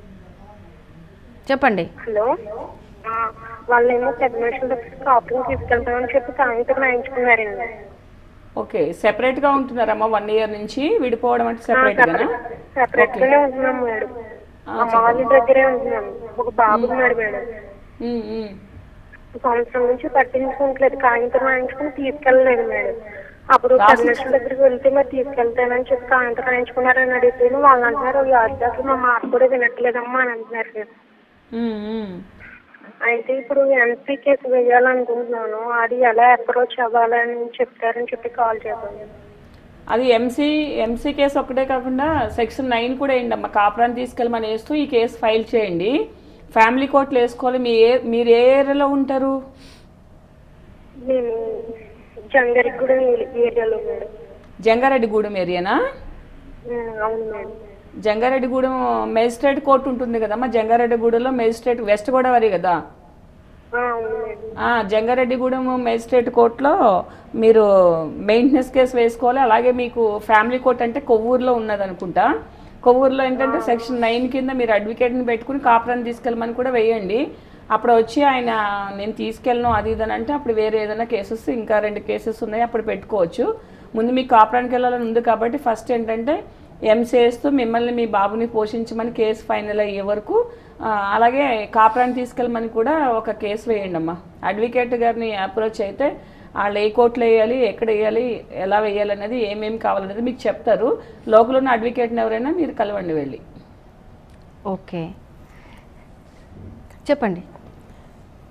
చెప్పండి హలో ఆ, వాళ్ళేమో పెద్ద మనుషుల దగ్గర కాపురం తీసుకెళ్తామని చెప్పి సాయంత్రం రాయించుకున్నారండి ఓకే సెపరేట్ గా ఉంటున్నారమ్మా వన్ ఇయర్ నుంచి విడిపోవడం అంటే సెపరేట్ గానా సెపరేట్ గానే ఉంటున్నాం మేడం అమ్మ వాళ్ళ దగ్గరే ఉంటున్నాం ఒక బాబు ఉన్నాడు మేడం ఉమ్, ఉమ్. సంవత్సరం నుంచి పట్టించుకోవట్లేదు కాగితం రాయించుకుని తీసుకెళ్ళలేదు మేడం అప్పుడు పెద్ద మనుషుల దగ్గరికి వెళ్తే మరి తీసుకెళ్తానని చెప్పి కాగితం రాయించుకున్నారని అడిగితే వాళ్ళు అంటారు ఈ అర్థాలు మా మాట కూడా వినట్లేదమ్మా అని అంటున్నారు సార్ ఉమ్, ఉమ్. అయితే ఇప్పుడు ఎన్పీ కేసు వేయాలనుకుంటున్నాను అది ఎలా అప్రోచ్ అవ్వాలని చెప్తారని చెప్పి కాల్ చేశాను అది ఎంసీ ఎంసీ కేసు ఒక్కటే కాకుండా సెక్షన్ నైన్ కూడా వేయండి అమ్మ కాపురాన్ని తీసుకెళ్ళమని వేస్తూ ఈ కేసు ఫైల్ చేయండి ఫ్యామిలీ కోర్టులో వేసుకోవాలి మీ ఏ మీరు ఏ ఏరియాలో ఉంటారు నేను జంగరికి కూడా ఏరియాలో మేడం జంగారెడ్డిగూడెం ఏరియానా ఉమ్, అవును మేడం జంగారెడ్డిగూడెం మేజిస్ట్రేట్ కోర్టు ఉంటుంది కదమ్మా జంగారెడ్డిగూడెంలో మేజిస్ట్రేట్ వెస్ట్ గోదావరి కదా ఆ, అవును మేడం ఆ, జంగారెడ్డిగూడెం మేజిస్ట్రేట్ కోర్టులో మీరు మెయింటెనెన్స్ కేసు వేసుకోవాలి అలాగే మీకు ఫ్యామిలీ కోర్ట్ అంటే కొవ్వూరులో ఉన్నది అనుకుంటా కొవ్వూరులో ఏంటంటే సెక్షన్ నైన్ కింద మీరు అడ్వకేట్ని పెట్టుకుని కాపురాన్ని తీసుకెళ్ళమని కూడా వేయండి అప్పుడు వచ్చి ఆయన నేను తీసుకెళ్ళను అది ఇది అని అంటే అప్పుడు వేరే ఏదైనా కేసెస్ ఇంకా రెండు కేసెస్ ఉన్నాయి అప్పుడు పెట్టుకోవచ్చు ముందు మీకు కాపురానికి వెళ్ళాలని ఉంది కాబట్టి ఫస్ట్ ఏంటంటే ఎంసీఎస్తో మిమ్మల్ని మీ బాబుని పోషించమని కేసు ఫైనల్ అయ్యే వరకు ఆ, అలాగే కాపురాన్ని తీసుకెళ్ళమని కూడా ఒక కేసు వేయండి అమ్మా అడ్వకేట్ గారిని అప్రోచ్ అయితే వాళ్ళు ఏ కోర్టులో వేయాలి ఎక్కడ వేయాలి ఎలా వేయాలి అనేది ఏమేమి కావాలనేది మీకు చెప్తారు లోకల్ ఉన్న అడ్వకేట్ని ఎవరైనా మీరు కలవండి వెళ్ళి ఓకే చెప్పండి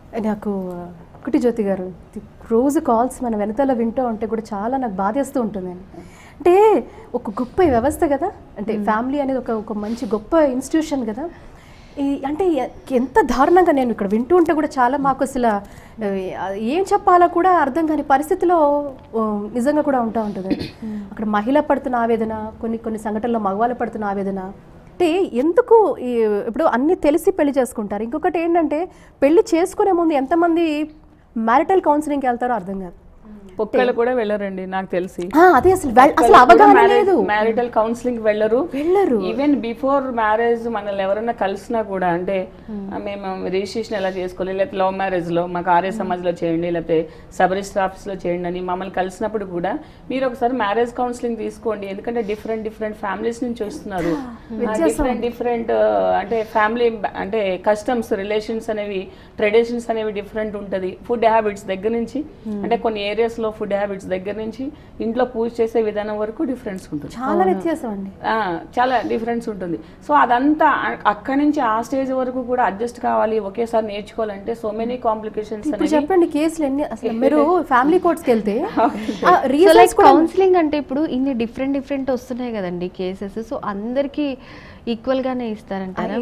నాకు ఒకటి జ్యోతి గారు ఇది రోజు కాల్స్ మన వెనకాల వింటూ ఉంటే కూడా చాలా నాకు బాధేస్తూ ఉంటుంది అంటే ఒక గొప్ప వ్యవస్థ కదా అంటే ఫ్యామిలీ అనేది ఒక ఒక మంచి గొప్ప ఇన్స్టిట్యూషన్ కదా ఈ అంటే ఎ- ఎంత దారుణంగా నేను ఇక్కడ వింటూ ఉంటే కూడా చాలా మాకు అసలు ఆ, ఏం చెప్పాలో కూడా అర్థం కాని పరిస్థితిలో ఆ, నిజంగా కూడా ఉంటా ఉంటుంది అక్కడ మహిళ పడుతున్న ఆవేదన కొన్ని కొన్ని సంఘటనలో మగవాళ్ళు పడుతున్న ఆవేదన అంటే ఎందుకు ఈ ఇప్పుడు అన్ని తెలిసి పెళ్లి చేసుకుంటారు ఇంకొకటి ఏంటంటే పెళ్లి చేసుకునే ముందు ఎంతమంది మ్యారిటల్ కౌన్సిలింగ్కి వెళ్తారో అర్థం కాదు ఒక్కళ్ళు కూడా వెళ్ళరండి నాకు తెలిసి ఆ, అదే అసలు వెల్- అసలు అవగాహన లేదు మ్యారిటల్ కౌన్సిలింగ్ వెళ్ళరు వెళ్ళరు ఈవెన్ బిఫోర్ మ్యారేజ్ మనల్ని ఎవరైనా కలిసినా కూడా అంటే ఆ, మేము రిజిస్ట్రేషన్ ఎలా చేసుకోవాలి లేకపోతే లవ్ మ్యారేజ్ లో మాకు ఆర్య సమాజ్ లో చేయండి లేకపోతే సబ్ రిజిస్టర్ ఆఫీస్ లో చేయండి అని మమ్మల్ని కలిసినప్పుడు కూడా మీరు ఒకసారి మ్యారేజ్ కౌన్సిలింగ్ తీసుకోండి ఎందుకంటే డిఫరెంట్ డిఫరెంట్ ఫ్యామిలీస్ నుంచి వస్తున్నారు డిఫరెంట్ డిఫరెంట్ అంటే ఫ్యామిలీ అంటే కస్టమ్స్ రిలేషన్స్ అనేవి ట్రెడిషన్స్ అనేవి డిఫరెంట్ ఉంటుంది ఫుడ్ హ్యాబిట్స్ దగ్గర నుంచి అంటే కొన్ని ఏరియాస్ లో ఫుడ్ హ్యాబిట్స్ దగ్గర నుంచి ఇంట్లో పూజ చేసే విధానం వరకు డిఫరెన్స్ ఉంటుంది చాలా వ్యత్యాసం అండి ఆ, చాలా డిఫరెన్స్ ఉంటుంది సో అదంతా అ- అక్కడి నుంచి ఆ స్టేజ్ వరకు కూడా అడ్జస్ట్ కావాలి ఒకేసారి నేర్చుకోవాలంటే సో మెనీ కాంప్లికేషన్స్ ఇప్పుడు చెప్పండి కేసులు ఎన్ని అసలు మీరు ఫ్యామిలీ కోర్ట్స్కి వెళ్తే సో రీజన్స్ లైక్ కౌన్సిలింగ్ అంటే ఇప్పుడు ఇన్ని డిఫరెంట్ డిఫరెంట్ వస్తున్నాయి కదండి కేసెస్ సో అందరికి ఈక్వల్ గానే ఇస్తారంటారా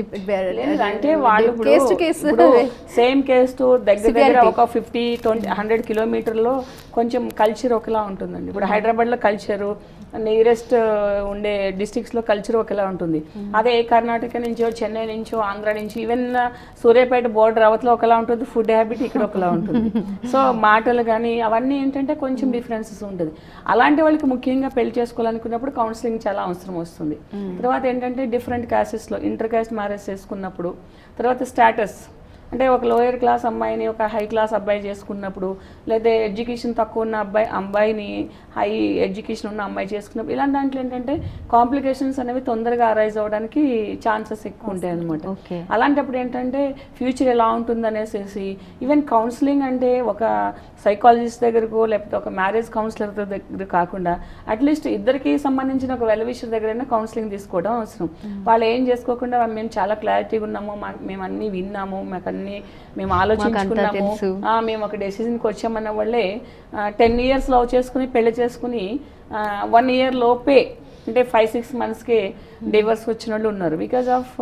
అంటే వాళ్ళు case to case same case to దగ్గర దగ్గర ఒక ఫిఫ్టీ ట్వంటీ హండ్రెడ్ కిలోమీటర్లో కొంచెం కల్చర్ ఒకలా ఉంటుందండి ఇప్పుడు హైదరాబాద్ లో కల్చరు నియరెస్ట్ ఉండే డిస్ట్రిక్ట్స్ లో కల్చర్ ఒకలా ఉంటుంది అదే కర్ణాటక నుంచో చెన్నై నుంచో ఆంధ్ర నుంచి ఈవెన్ సూర్యాపేట బోర్డర్ అవతల ఒకలా ఉంటుంది ఫుడ్ హ్యాబిట్ ఇక్కడ ఒకలా ఉంటుంది సో మాటలు కానీ అవన్నీ ఏంటంటే కొంచెం డిఫరెన్సెస్ ఉంటుంది అలాంటి వాళ్ళకి ముఖ్యంగా పెళ్లి చేసుకోవాలనుకున్నప్పుడు కౌన్సిలింగ్ చాలా అవసరం వస్తుంది తర్వాత ఏంటంటే డిఫరెంట్ క్యాసెస్లో ఇంటర్ క్యాస్ట్ మ్యారేజ్ చేసుకున్నప్పుడు తర్వాత స్టేటస్ అంటే ఒక లోయర్ క్లాస్ అమ్మాయిని ఒక హై క్లాస్ అబ్బాయి చేసుకున్నప్పుడు లేదా ఎడ్యుకేషన్ తక్కువ ఉన్న అబ్బాయి అమ్మాయిని హై ఎడ్యుకేషన్ ఉన్న అమ్మాయి చేసుకున్నప్పుడు ఇలాంటి దాంట్లో ఏంటంటే కాంప్లికేషన్స్ అనేవి తొందరగా అరైజ్ అవ్వడానికి ఛాన్సెస్ ఎక్కువ ఉంటాయి అనమాట ఓకే అలాంటప్పుడు ఏంటంటే ఫ్యూచర్ ఎలా ఉంటుంది అనేసి ఈవెన్ కౌన్సిలింగ్ అంటే ఒక సైకాలజిస్ట్ దగ్గరకు లేకపోతే ఒక మ్యారేజ్ కౌన్సిలర్ దగ్గర కాకుండా అట్లీస్ట్ ఇద్దరికి సంబంధించిన ఒక వెలవిషర్ దగ్గరైనా కౌన్సిలింగ్ తీసుకోవడం అవసరం వాళ్ళు ఏం చేసుకోకుండా మేము చాలా క్లారిటీగా ఉన్నాము మా- మేము అన్ని విన్నాము మాకు అన్ని మేము ఆలోచించుకున్నాము తెలుసు. ఆ, మేము ఒక డెసిషన్కి వచ్చామన్న వాళ్ళే టెన్ ఇయర్స్ లవ్ చేసుకుని పెళ్లి చేసుకుని వన్ ఇయర్ లోపే అంటే ఫైవ్ సిక్స్ మంత్స్కి డివర్స్ వచ్చిన వాళ్ళు ఉన్నారు బికాజ్ ఆఫ్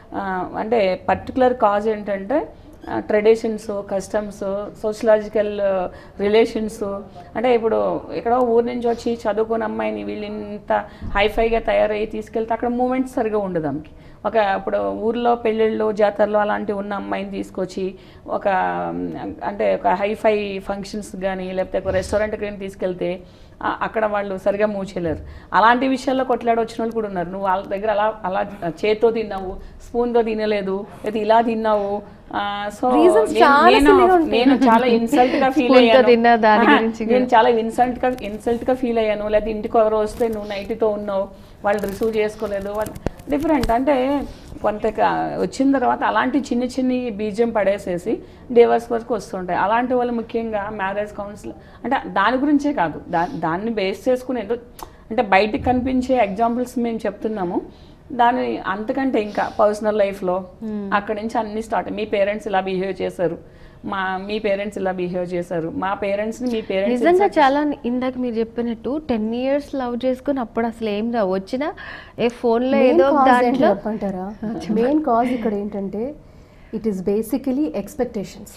అంటే పర్టికులర్ కాజ్ ఏంటంటే ట్రెడిషన్స్ కస్టమ్స్ సోషలాజికల్ రిలేషన్స్ అంటే ఇప్పుడు ఎక్కడో ఊరు నుంచి వచ్చి చదువుకున్న అమ్మాయిని వీళ్ళు ఇంత హైఫైగా తయారయ్యి తీసుకెళ్తే అక్కడ మూమెంట్ సరిగా ఉండదు ఆమెకి ఒక ఇప్పుడు ఊర్లో పెళ్ళిళ్ళు జాతరలో అలాంటివి ఉన్న అమ్మాయిని తీసుకొచ్చి ఒక మ్, అంటే ఒక హైఫై ఫంక్షన్స్ కానీ లేకపోతే ఒక రెస్టారెంట్కి కానీ తీసుకెళ్తే ఆ- అక్కడ వాళ్ళు సరిగా మూవ్ చేయలేరు అలాంటి విషయాల్లో కొట్లాడి వచ్చిన వాళ్ళు కూడా ఉన్నారు నువ్వు వాళ్ళ దగ్గర అలా అలా చేత్తో తిన్నావు స్పూన్తో తినలేదు లేదా ఇలా తిన్నావు ఆ, సో Reasons నేను- చాలా నేను silly గా ఉంటాయి. నేను చాలా ఇన్సల్ట్ గా ఫీల్ Spoon తో అయ్యాను తిన్నా దాని ఆహా, గురించి నేను చాలా ఇన్సల్ట్ గా ఇన్సల్ట్ గా ఫీల్ అయ్యాను లేకపోతే ఇంటికి ఎవరో వస్తే నువ్వు నైట్తో ఉన్నావు వాళ్ళు రిసీవ్ చేసుకోలేదు డిఫరెంట్ అంటే కొంత వచ్చిన తర్వాత అలాంటి చిన్న చిన్ని బీజం పడేసేసి డివర్స్ వరకు వస్తుంటాయి అలాంటి వాళ్ళు ముఖ్యంగా మ్యారేజ్ కౌన్సిల్ అంటే దాని గురించే కాదు దా దాన్ని బేస్ చేసుకుని ఏదో అంటే బయటికి కనిపించే ఎగ్జాంపుల్స్ మేము చెప్తున్నాము దాని అంతకంటే ఇంకా పర్సనల్ లైఫ్లో అక్కడి నుంచి అన్ని స్టార్ట్ మీ పేరెంట్స్ ఇలా బిహేవ్ చేశారు మా మీ పేరెంట్స్ ఇలా బిహేవ్ చేశారు మా పేరెంట్స్ని మీ పేరెంట్స్ నిజంగా చాలా ఇందాక మీరు చెప్పినట్టు టెన్ ఇయర్స్ లవ్ చేసుకుని అప్పుడు అసలు ఏం రావు వచ్చినా ఏ ఫోన్లో ఏదో ఒక దాంట్లో చెప్పంటారా మెయిన్ కాజ్ ఇక్కడ ఏంటంటే ఇట్ ఈస్ బేసికలీ ఎక్స్పెక్టేషన్స్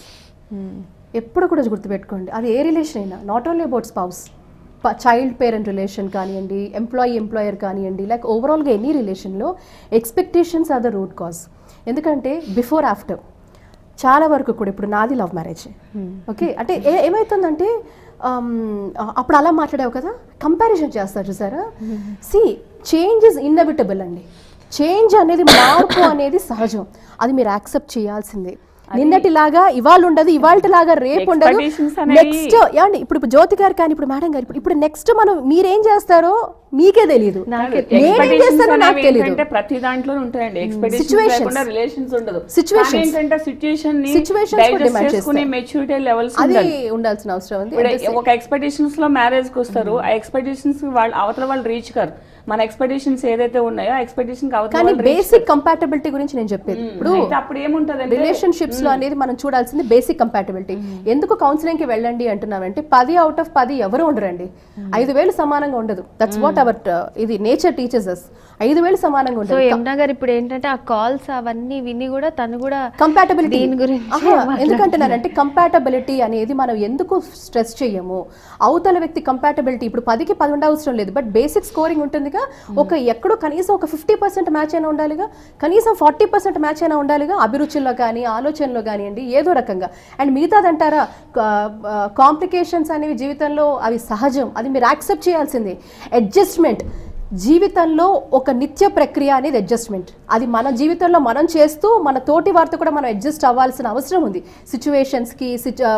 ఎప్పుడు కూడా గుర్తుపెట్టుకోండి అది ఏ రిలేషన్ అయినా not only about spouse child parent relation కానివ్వండి ఎంప్లాయీ ఎంప్లాయర్ కానివ్వండి లైక్ ఓవరాల్గా ఎనీ రిలేషన్లో expectations are the root cause ఎందుకంటే బిఫోర్ ఆఫ్టర్ చాలా వరకు కూడా ఇప్పుడు నాది లవ్ మ్యారేజ్ ఓకే అంటే ఏ- ఏమవుతుందంటే ఆమ్, అప్పుడు అలా మాట్లాడావు కదా కంపారిజన్ చేస్తారు చూసారా సి చేంజ్ ఇస్ ఇన్నవిటబుల్ అండి చేంజ్ అనేది మార్పు అనేది సహజం అది మీరు యాక్సెప్ట్ చేయాల్సిందే నిన్నటిలాగా ఇవాళ ఉండదు ఇవాళలాగా రేపు ఉండదు Expectations అనేవి- నెక్స్ట్ ఏమండి ఇప్పుడు ఇప్పుడు జ్యోతి గారు కానీ ఇప్పుడు మేడం గారు ఇప్పుడు ఇప్పుడు నెక్స్ట్ మనం మీరేం చేస్తారో మీకే తెలియదు నేనేం చేస్తానో నాకు తెలియదు ఏంటంటే ప్రతి దాంట్లో ఉంటాయండి ఎక్స్పెక్టేషన్స్ Situations. లేకుండా రిలేషన్స్ ఉండదు Situations. కానీ ఏంటంటే సిచ్యుయేషన్ ని Situations కూడా డైజెస్ట్ demand చేసుకునే చేస్తాయి. మెచ్యూరిటీ లెవెల్స్ అది ఉండాలి ఉండాల్సిన అవసరం ఉంది ఇప్పుడు ఒక ఎక్స్పెక్టేషన్స్ లో మ్యారేజ్ కి వస్తారు ఆ ఎక్స్పెక్టేషన్స్ వాళ్ళు అవతల వాళ్ళు రీచ్ కారు మన ఎక్స్పెక్టేషన్స్ ఏదైతే ఉన్నాయో ఆ ఎక్స్పెక్టేషన్ కానీ బేసిక్ కంపాటబిలిటీ గురించి నేను చెప్పేది ఇప్పుడు అయితే అప్పుడు ఏముంటది రిలేషన్షిప్స్ లో అనేది మనం చూడాల్సింది బేసిక్ కంపాటబిలిటీ ఎందుకు కౌన్సిలింగ్ కి వెళ్ళండి అంటున్నామంటే పది అవుట్ ఆఫ్ పది ఎవరు ఉండరండి ఐదు వేలు సమానంగా ఉండదు దట్స్ వాట్ అవర్ ఇది నేచర్ టీచర్స్ అస్ ఐదు వేలు సమానంగా సో ఉండదు యమునా గారు ఇప్పుడు ఏంటంటే ఆ కాల్స్ అవన్నీ విని కూడా తను కూడా కంపాటబిలిటీ దీని గురించి ఎందుకంటున్నానంటే కంపాటబిలిటీ అనేది మనం ఎందుకు స్ట్రెస్ చేయము అవతల వ్యక్తి కంపాటబిలిటీ ఇప్పుడు పదికి పది ఉండవసరం లేదు బట్ బేసిక్ స్కోరింగ్ ఉంటుందిగా ఒక ఎక్కడో కనీసం ఒక ఫిఫ్టీ పర్సెంట్ మ్యాచ్ అయినా ఉండాలిగా కనీసం ఫార్టీ పర్సెంట్ మ్యాచ్ అయినా ఉండాలిగా అభిరుచుల్లో కానీ ఆలోచనలో కానివ్వండి ఏదో రకంగా అండ్ మిగతాదంటారా కాంప్లికేషన్స్ అనేవి జీవితంలో అవి సహజం అది మీరు యాక్సెప్ట్ చేయాల్సిందే అడ్జస్ట్మెంట్ జీవితంలో ఒక నిత్య ప్రక్రియ అనేది అడ్జస్ట్మెంట్ అది మన జీవితంలో మనం చేస్తూ మన తోటి వారితో కూడా మనం అడ్జస్ట్ అవ్వాల్సిన అవసరం ఉంది సిచ్యువేషన్స్కి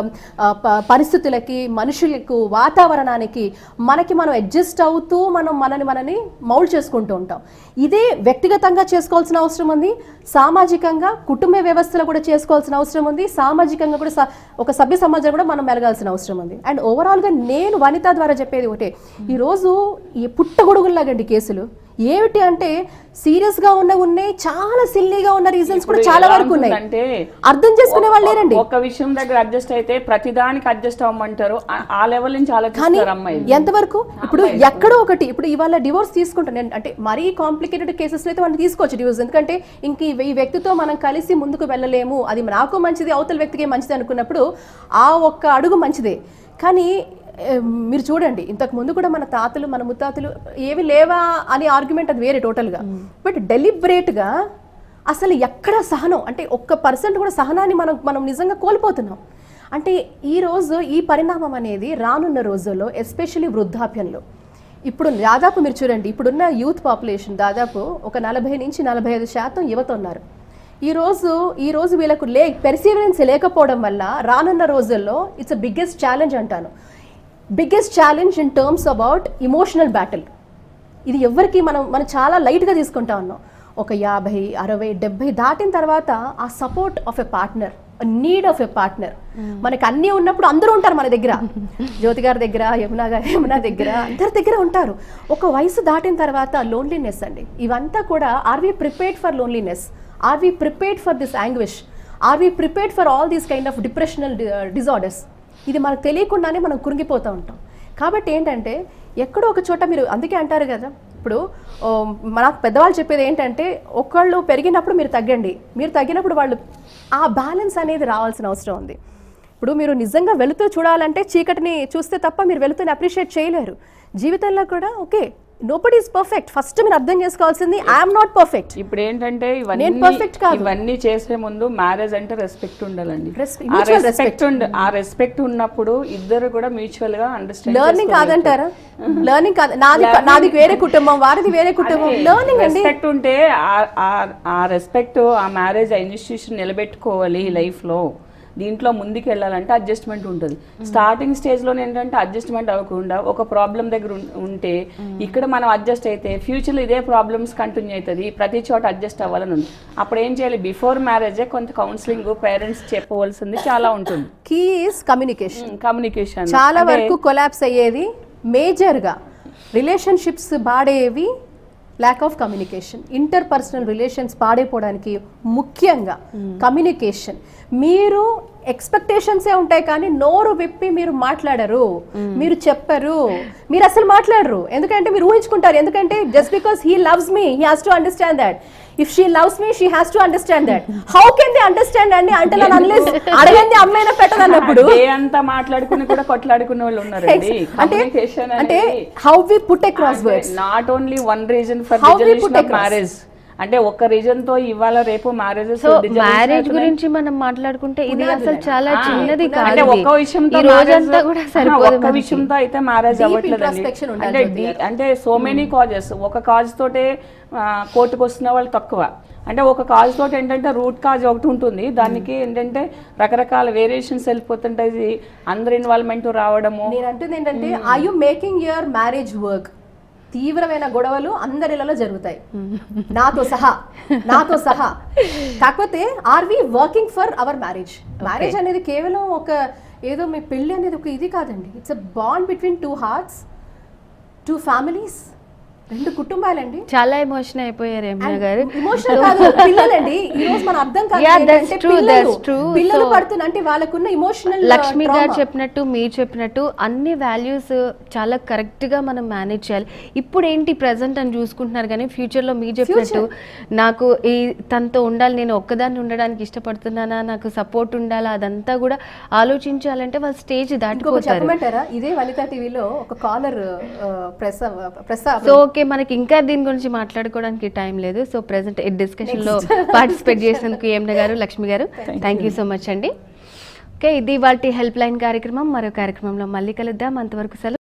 పరిస్థితులకి మనుషులకు వాతావరణానికి మనకి మనం అడ్జస్ట్ అవుతూ మనం మనని మనని మౌల్డ్ చేసుకుంటూ ఉంటాం ఇదే వ్యక్తిగతంగా చేసుకోవాల్సిన అవసరం ఉంది సామాజికంగా కుటుంబ వ్యవస్థలో కూడా చేసుకోవాల్సిన అవసరం ఉంది సామాజికంగా కూడా స- ఒక సభ్య సమాజం కూడా మనం మెలగాల్సిన అవసరం ఉంది అండ్ ఓవరాల్గా నేను వనిత ద్వారా చెప్పేది ఒకటే ఈరోజు ఈ పుట్టగొడుగుల్లాగండి కేసులు ఏమిటి అంటే సీరియస్ గా ఉన్న ఉన్నాయి చాలా సిల్లీగా ఉన్న రీజన్స్ కూడా చాలా వరకు ఉన్నాయి అంటే అర్థం చేసుకునే వాళ్ళు లేరండి ఒక విషయం దగ్గర అడ్జస్ట్ అయితే ప్రతిదానికి అడ్జస్ట్ అవ్వమంటారు ఆ- ఆ లెవెల్ నుంచి కానీ ఆలోచిస్తారు అమ్మాయి ఎంతవరకు ఇప్పుడు ఎక్కడో ఒకటి ఇప్పుడు ఇవాళ డివోర్స్ తీసుకుంటాను నేను అంటే మరీ కాంప్లికేటెడ్ కేసెస్ అయితే మనం తీసుకోవచ్చు డివోర్స్ ఎందుకంటే ఇంక ఈ ఈ వ్యక్తితో మనం కలిసి ముందుకు వెళ్ళలేము అది నాకు మంచిది అవతల వ్యక్తికి మంచిది అనుకున్నప్పుడు ఆ ఒక్క అడుగు మంచిదే కానీ ఏ, మీరు చూడండి ఇంతకు ముందు కూడా మన తాతలు మన ముత్తాతలు ఏవి లేవా అనే ఆర్గ్యుమెంట్ అది వేరే టోటల్గా బట్ డెలిబరేట్గా అసలు ఎక్కడ సహనం అంటే ఒక్క పర్సెంట్ కూడా సహనాన్ని మనం మనం నిజంగా కోల్పోతున్నాం అంటే ఈ రోజు ఈ పరిణామం అనేది రానున్న రోజుల్లో ఎస్పెషల్లీ వృద్ధాప్యంలో ఇప్పుడు దాదాపు మీరు చూడండి ఇప్పుడున్న యూత్ పాపులేషన్ దాదాపు ఒక నలభై నుంచి నలభై ఐదు శాతం యువత ఉన్నారు ఈ రోజు ఈ రోజు వీళ్ళకు లే పెర్సీవరెన్స్ లేకపోవడం వల్ల రానున్న రోజుల్లో ఇట్స్ బిగ్గెస్ట్ ఛాలెంజ్ అంటాను biggest challenge in terms about emotional battle ఇది ఎవరికి మనం మనం చాలా లైట్గా తీసుకుంటా ఉన్నాం ఒక యాభై అరవై డెబ్బై దాటిన తర్వాత ఆ support of a partner need of a partner మనకి అన్నీ ఉన్నప్పుడు అందరూ ఉంటారు మన దగ్గర జ్యోతి గారి దగ్గర యమున గారి యమున దగ్గర అందరి దగ్గర ఉంటారు ఒక వయసు దాటిన తర్వాత లోన్లీనెస్ అండి ఇవంతా కూడా are we prepared for loneliness are we prepared for this anguish are we prepared for all these kind of depressional disorders ఇది మనకు తెలియకుండానే మనం కురింగిపోతూ ఉంటాం కాబట్టి ఏంటంటే ఎక్కడో ఒక చోట మీరు అందుకే అంటారు కదా ఇప్పుడు ఓ, మనకు పెద్దవాళ్ళు చెప్పేది ఏంటంటే ఒకళ్ళు పెరిగినప్పుడు మీరు తగ్గండి మీరు తగ్గినప్పుడు వాళ్ళు ఆ బ్యాలెన్స్ అనేది రావాల్సిన అవసరం ఉంది ఇప్పుడు మీరు నిజంగా వెళుతూ చూడాలంటే చీకటిని చూస్తే తప్ప మీరు వెళుతుని అప్రిషియేట్ చేయలేరు జీవితంలో కూడా okay nobody is perfect first మీరు అర్థం చేసుకోవాల్సింది ఐఎమ్ నాట్ పర్ఫెక్ట్ ఇప్పుడు ఏంటంటే నేను ఇవన్నీ perfect కాదు. ఇవన్నీ చేసే ముందు మ్యారేజ్ అంటే రెస్పెక్ట్ ఉండాలండి Res- ఆ mutual రెస్పెక్ట్ ఉండ ఆ రెస్పెక్ట్ ఉన్నప్పుడు ఇద్దరు కూడా మ్యూచువల్ గా అండర్స్టాండ్ లెర్నింగ్ కాదంటారా లెర్నింగ్ కాదు నాది నాది వేరే కుటుంబం వారిది వేరే కుటుంబం లెర్నింగ్ అండి రెస్పెక్ట్ ఉంటే ఆ- ఆ- ఆ రెస్పెక్ట్ ఆ మ్యారేజ్ ఆ ఇన్స్టిట్యూషన్ నిలబెట్టుకోవాలి లైఫ్ లో దీంట్లో ముందుకు వెళ్ళాలంటే అడ్జస్ట్మెంట్ ఉంటుంది స్టార్టింగ్ స్టేజ్ లో ఏంటంటే అడ్జస్ట్మెంట్ అవ్వకుండా ఒక ప్రాబ్లం దగ్గర ఉం- ఉంటే ఇక్కడ మనం అడ్జస్ట్ అయితే ఫ్యూచర్ లో ఇదే ప్రాబ్లమ్స్ కంటిన్యూ అవుతుంది ప్రతి చోట అడ్జస్ట్ అవ్వాలని ఉంది అప్పుడు ఏం చేయాలి బిఫోర్ మ్యారేజే కొంత కౌన్సిలింగ్ పేరెంట్స్ చెప్పవలసింది చాలా ఉంటుంది కీ ఈస్ కమ్యూనికేషన్ కమ్యూనికేషన్ చాలా వరకు కొలాప్స్ అయ్యేది మేజర్గా రిలేషన్షిప్స్ పాడేవి lack of communication inter personal relations పాడైపోవడానికి ముఖ్యంగా కమ్యూనికేషన్ మీరు ఎక్స్పెక్టేషన్సే ఉంటాయి కానీ నోరు విప్పి మీరు మాట్లాడరు మీరు చెప్పరు మీరు అసలు మాట్లాడరు ఎందుకంటే మీరు ఊహించుకుంటారు ఎందుకంటే just because he loves me he has to understand that if she loves me she has to understand that how can they understand అండి అంటే నన్ను అన్లెస్ అడగంది అమ్మాయినా పెట్టదన్నప్పుడు డే అంతా మాట్లాడుకుని కూడా కొట్లాడుకునే వాళ్ళు ఉన్నారండి అంటే కమ్యూనికేషన్ అంటే how we put across words not only one reason for How we put resolution of across. Marriage అంటే ఒక రీజన్ తో ఇవాళ రేపు మ్యారేజెస్ సో మ్యారేజ్ గురించి మనం మాట్లాడుకుంటే ఇది అసలు చాలా చిన్నది కాదు అంటే ఇది. ఒక్క విషయంతో ఈ రోజంతా marriage- కూడా ఆ, సరిపోదు ఒక్క మనకి. విషయంతో అయితే మ్యారేజ్ Deep అవ్వట్లేదండి introspection ఉండాలి అంటే జ్యోతి డీ- అంటే సో మెనీ కాజెస్ ఒక కాజ్ తోటే కోర్టుకు వస్తున్న వాళ్ళు తక్కువ అంటే ఒక కాజ్ తోటి ఏంటంటే రూట్ కాజ్ ఒకటి ఉంటుంది దానికి ఏంటంటే రకరకాల వేరియేషన్స్ వెళ్ళిపోతుంటాయి అందరి ఇన్వాల్వ్మెంట్ రావడము నేను అంటుంది ఏంటంటే I you making your marriage work తీవ్రమైన గొడవలు అందరిలలో జరుగుతాయి నాతో సహా నాతో సహా కాకపోతే are we working for our marriage marriage అనేది కేవలం ఒక ఏదో మీ పెళ్ళి అనేది ఒక ఇది కాదండి it's a bond between two hearts two families రెండు కుటుంబాలండి చాలా ఎమోషన్ అయిపోయారు యమున గారు ఇమోషనల్ కాదు పిల్లలండి ఈ రోజు మన అర్థం కాదు Yeah, that's ఏంటంటే true, పిల్లలు that's true. పిల్లలు So- పడుతున్న అంటే వాళ్ళకున్న ఇమోషనల్ లక్ష్మి గారు చెప్పినట్టు మీరు చెప్పినట్టు అన్ని వాల్యూస్ చాలా కరెక్ట్ గా మనం మేనేజ్ చేయాలి ఇప్పుడు ఏంటి ప్రెసెంట్ అని చూసుకుంటున్నారు కానీ ఫ్యూచర్ లో మీరు చెప్పినట్టు నాకు ఈ తనతో ఉండాలి నేను ఒక్కదాన్ని ఉండడానికి ఇష్టపడుతున్నానా నాకు సపోర్ట్ ఉండాలా అదంతా కూడా ఆలోచించాలంటే వాళ్ళ స్టేజ్ ఇంకొక దాటిపోతారు చెప్పమంటారా ఇదే వనితా టీవీలో ఒక caller press press so okay మనకి ఇంకా దీని గురించి మాట్లాడుకోవడానికి టైం లేదు సో ప్రెసెంట్ ఈ డిస్కషన్ లో పార్టిసిపేట్ చేసినందుకు ఏమన్న గారు Lakshmi garu thank you so much అండి ఓకే ఇది వాటి హెల్ప్ లైన్ కార్యక్రమం మరో కార్యక్రమంలో మళ్ళీ కలుద్దాం అంతవరకు సెలవు